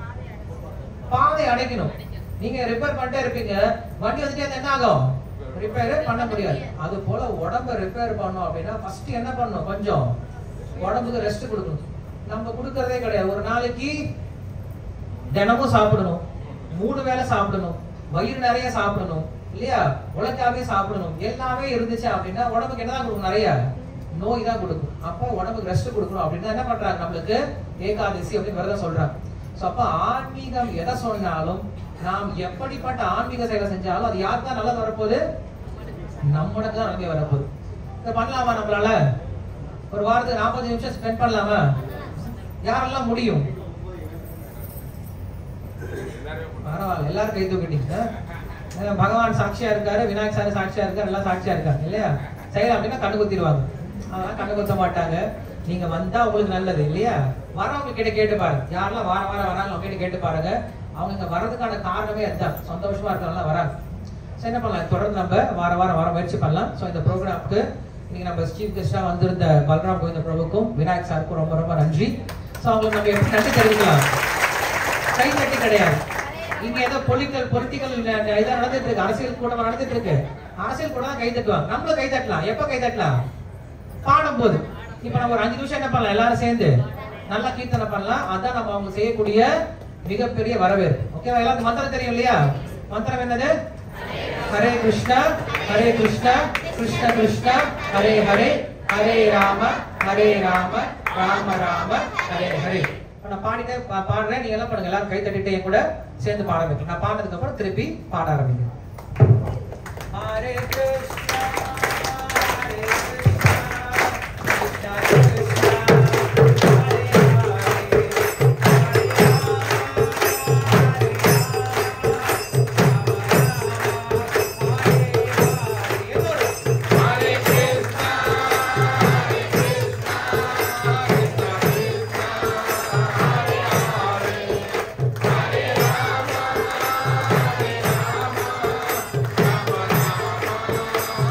பாதை அடைக்கணும் நீங்க ரிப்பேர் பண்ணிட்டே இருப்பீங்க வண்டி வந்துட்டே இருந்தா என்ன ஆகும் ரிப்பேரே பண்ண முடியாது அது போல உடம்ப ரிப்பேர் பண்ணோம் அப்படின்னா ஃபர்ஸ்ட் என்ன பண்ணணும் கொஞ்சம் உடம்புக்கு ரெஸ்ட் கொடுக்கணும் நம்ம கொடுக்கறதே கிடையாது ஒரு நாளைக்கு தினமும் சாப்பிடணும் மூணு வேளை சாப்பிடணும் வயிறு நிறைய சாப்பிடணும் இல்லையா உழைக்காமே சாப்பிடணும் எல்லாமே இருந்துச்சு அப்படின்னா உடம்புக்கு என்னதான் கொடுக்கும் நிறைய நோய் தான் கொடுக்கும் அப்போ உடம்புக்கு ரெஸ்ட் கொடுக்கணும் அப்படின்னா என்ன பண்றாங்க நம்மளுக்கு ஏகாதசி அப்படின்னு விரதம் சொல்றாங்க ஸோ அப்போ ஆன்மீகம் எதை சொன்னாலும் நாம் எப்படிப்பட்ட ஆன்மீக செயலை செஞ்சாலும் அது யாருக்கு தான் நல்லது வரப்போகுது நம்மளுக்கு தான் நன்மை வரப்போகுது இதை பண்ணலாமா நம்மளால ஒரு வாரத்துக்கு நாற்பது நிமிஷம் ஸ்பெண்ட் பண்ணலாமா யாரெல்லாம் முடியும் பரவாயில்ல எல்லாரும் கை தூக்கிட்டீங்க அஹ் பகவான் சாட்சியா இருக்காரு விநாயகர் சார் சாட்சியா இருக்காரு எல்லாம் சாட்சியா இருக்காங்க இல்லையா செய்யலாம் அப்படின்னா கண்ணு குத்திடுவாங்க அதெல்லாம் கண்ணு குத்த மாட்டாங்க நீங்க வந்தா உங்களுக்கு நல்லது இல்லையா வரவங்க கிட்ட கேட்டு பாருங்க யாரெல்லாம் வார வாரம் வராங்க அவங்க கிட்ட கேட்டு பாருங்க அவங்க இங்க வர்றதுக்கான காரணமே அதுதான் சந்தோஷமா இருக்கறனால வராங்க சரி என்ன பண்ணலாம் தொடர்ந்து நம்ம வார வாரம் வர முயற்சி பண்ணலாம் ஸோ இந்த ப்ரோக்ராம்க்கு இன்னைக்கு நம்ம சீஃப் கெஸ்டா வந்திருந்த பல்ராம் கோவிந்த பிரபுக்கும் விநாயக் சாருக்கும் ரொம்ப ரொம்ப நன்றி ஸோ அவங்களுக்கு நம்ம எப்படி நன்றி தெரிவிக்கலாம் கை தட்டி கிடையாது இங்க ஏதோ பொலிட்டிக்கல் பொலிட்டிக்கல் இதா நடந்துட்டு இருக்கு அரசியல் கூட்டம் நடந்துட்டு இருக்கு அரசியல் கூட தான் கை தட்டுவாங்க நம்மளும் கை தட்டலாம் எப்ப கை தட்டலாம் பாடும் போது இப்ப நம்ம ஒரு அஞ்சு நிமிஷம் என்ன பண்ணலாம் எல்லாரும் சேர்ந்து நல்லா கீர்த்தனை பண்ணலாம் அதான் நம்ம அவங்க செய்யக்கூடிய மிகப்பெரிய வரவேற்பு ஓகேவா எல்லாருக்கும் மந்திரம் தெரியும் இல்லையா மந்திரம் என்னது ஹரே கிருஷ்ணா ஹரே கிருஷ்ணா கிருஷ்ண கிருஷ்ணா ஹரே ஹரே ஹரே ராம ஹரே ராம ராம ராம ஹரே ஹரே இப்ப நான் பாடிட்டே பா- பாடுறேன் நீங்க எல்லாம் பண்ணுங்க எல்லாரும் கை தட்டிட்டு என் கூட சேர்ந்து பாட வைக்கலாம் நான் பாடினதுக்கு அப்புறம் திருப்பி பாட ஆரம்பிங்க Hare Krishna Hare Krishna Krishna Krishna Hare Hare Hare Hare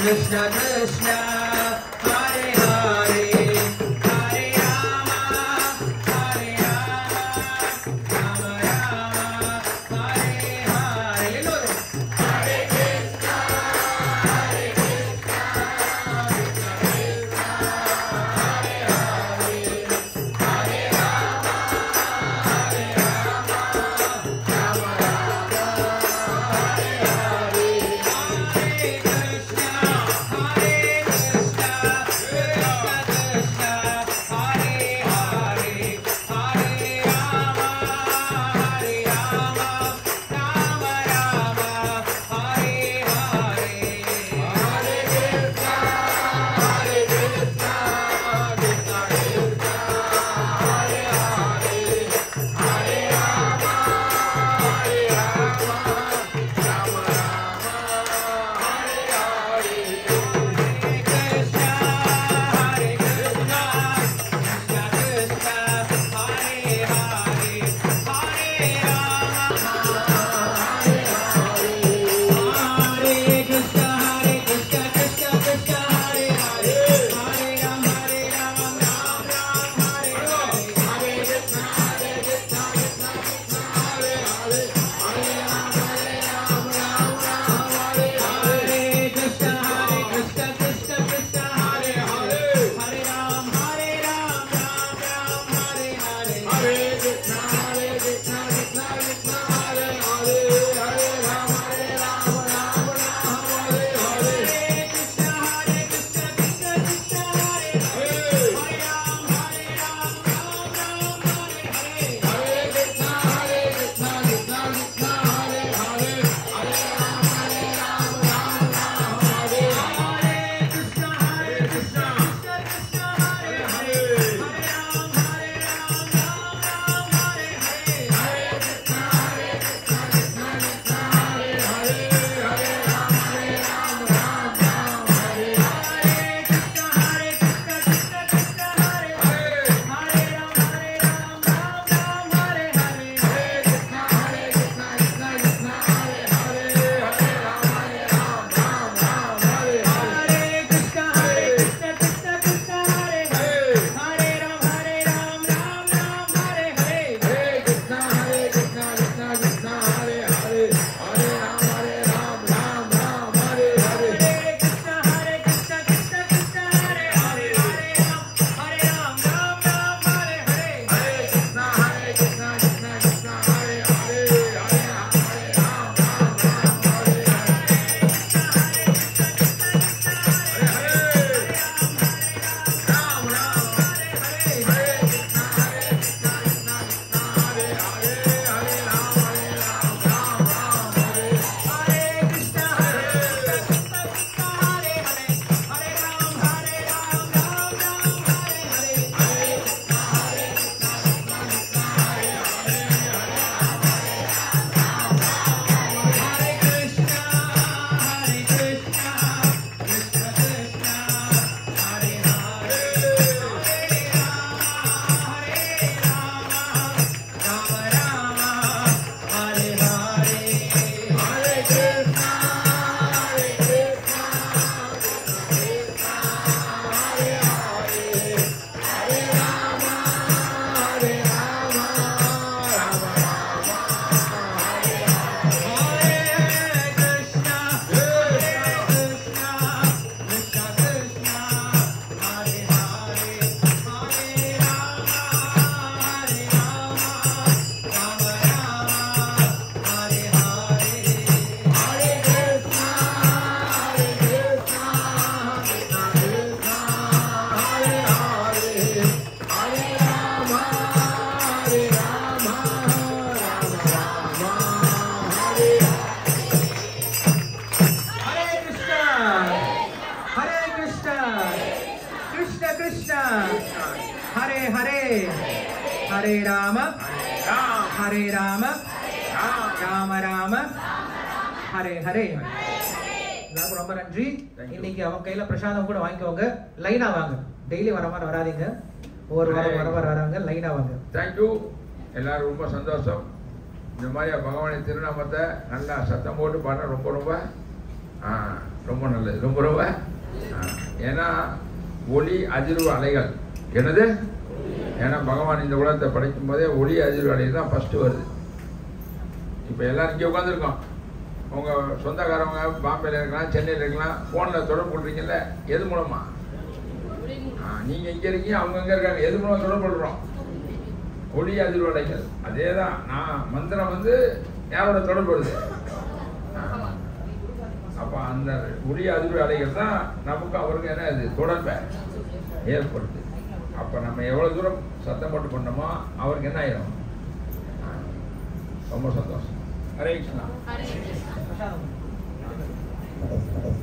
Krishna Krishna Hare Hare Hare Rama Hare Rama Rama Rama Hare Hare எல்லோரும் Hare Krishna Hare Krishna Krishna Krishna Hare Hare Hare Rama Hare Rama Rama Rama Hare Hare Hare Krishna Hare Krishna Krishna Krishna Hare Hare Hare Rama Hare Krishna Hare Krishna Krishna Krishna Hare Hare Hare Ram Hare Ram Ram Ram Hare Hare Hare Krishna Hare Krishna Krishna Krishna Hare Hare Hare Ram Hare Ram Ram Ram Hare Hare Hare Krishna Hare Krishna Krishna Krishna Hare Hare Hare Ram Hare Ram Ram Ram Hare Hare Hare Krishna Hare Krishna Krishna Krishna Hare Hare Hare Ram Hare Ram Ram Ram Hare Hare Hare Krishna Hare Krishna Krishna Krishna Hare Hare Hare Ram Hare Ram Ram Ram Hare Hare Hare Krishna Hare Krishna Krishna Krishna Hare Hare Hare Ram Hare Ram Ram Ram Hare Hare Hare Krishna Hare Krishna Krishna Krishna Hare Hare Hare Ram Hare Ram Ram Ram Hare Hare Hare Krishna Hare Krishna Krishna Krishna Hare Hare Hare Ram Hare Ram Ram Ram Hare Hare Hare Krishna Hare Krishna Krishna Krishna Hare Hare Hare Rama Hare Rama Rama Rama Hare Hare Hare Krishna Hare Krishna Hare Krishna Hare Krishna Krishna Krishna Hare Hare Hare Rama Hare Rama Rama Rama Hare Hare Hare Krishna Hare Krishna Hare Krishna Hare Krishna Krishna Krishna Hare Hare Hare Rama Hare Rama Rama Rama Hare Hare எல்லாருக்கும் ரொம்ப நன்றி Thank you. இன்னைக்கு அவங்க கையில பிரசாதம் கூட வாங்கிக்கோங்க லைனா வாங்க டெய்லி வர மாதிரி வராதீங்க ஒவ்வொரு வாரம் வர வர வராங்க லைனா வாங்க தேங்க்யூ எல்லாரும் ரொம்ப சந்தோஷம் இந்த மாதிரி பகவானின் திருநாமத்தை நல்லா சத்தம் போட்டு பாட ரொம்ப ரொம்ப ஆ, ரொம்ப நல்லது ரொம்ப ரொம்ப ஆ, ஏன்னா ஒளி அதிர்வு அலைகள் என்னது ஏன்னா பகவான் இந்த உலகத்தை படைக்கும் போதே ஒளி அதிர்வு அலைகள் தான் ஃபர்ஸ்ட் வருது இப்போ எல்லாரும் இங்கே உட்காந்துருக்கோம் உங்க சொந்தக்காரவங்க பாம்பேல இருக்கலாம் சென்னையில் இருக்கலாம் ஃபோனில் தொடர்பு கொள்றீங்கல்ல எது மூலமா ஆ, நீங்க இங்க இருக்கீங்க அவங்க எங்க இருக்காங்க எது மூலம் தொடர்பு கொள்றோம் ஒளி அதிர்வு அலைகள் அதே தான் நான் மந்திரம் வந்து யாரோட தொடர்பு வருது ஆ. அப்ப அந்த ஒளி அதிர்வு அலைகள் தான் நமக்கு அவருக்கு என்ன இது தொடர்பை ஏற்படுது அப்ப நம்ம எவ்வளவு தூரம் சத்தம் போட்டு பண்ணோமோ அவருக்கு என்ன ஆயிரும் ஆ. ரொம்ப சந்தோஷம் ஹரே கிருஷ்ணா ஹரே கிருஷ்ணா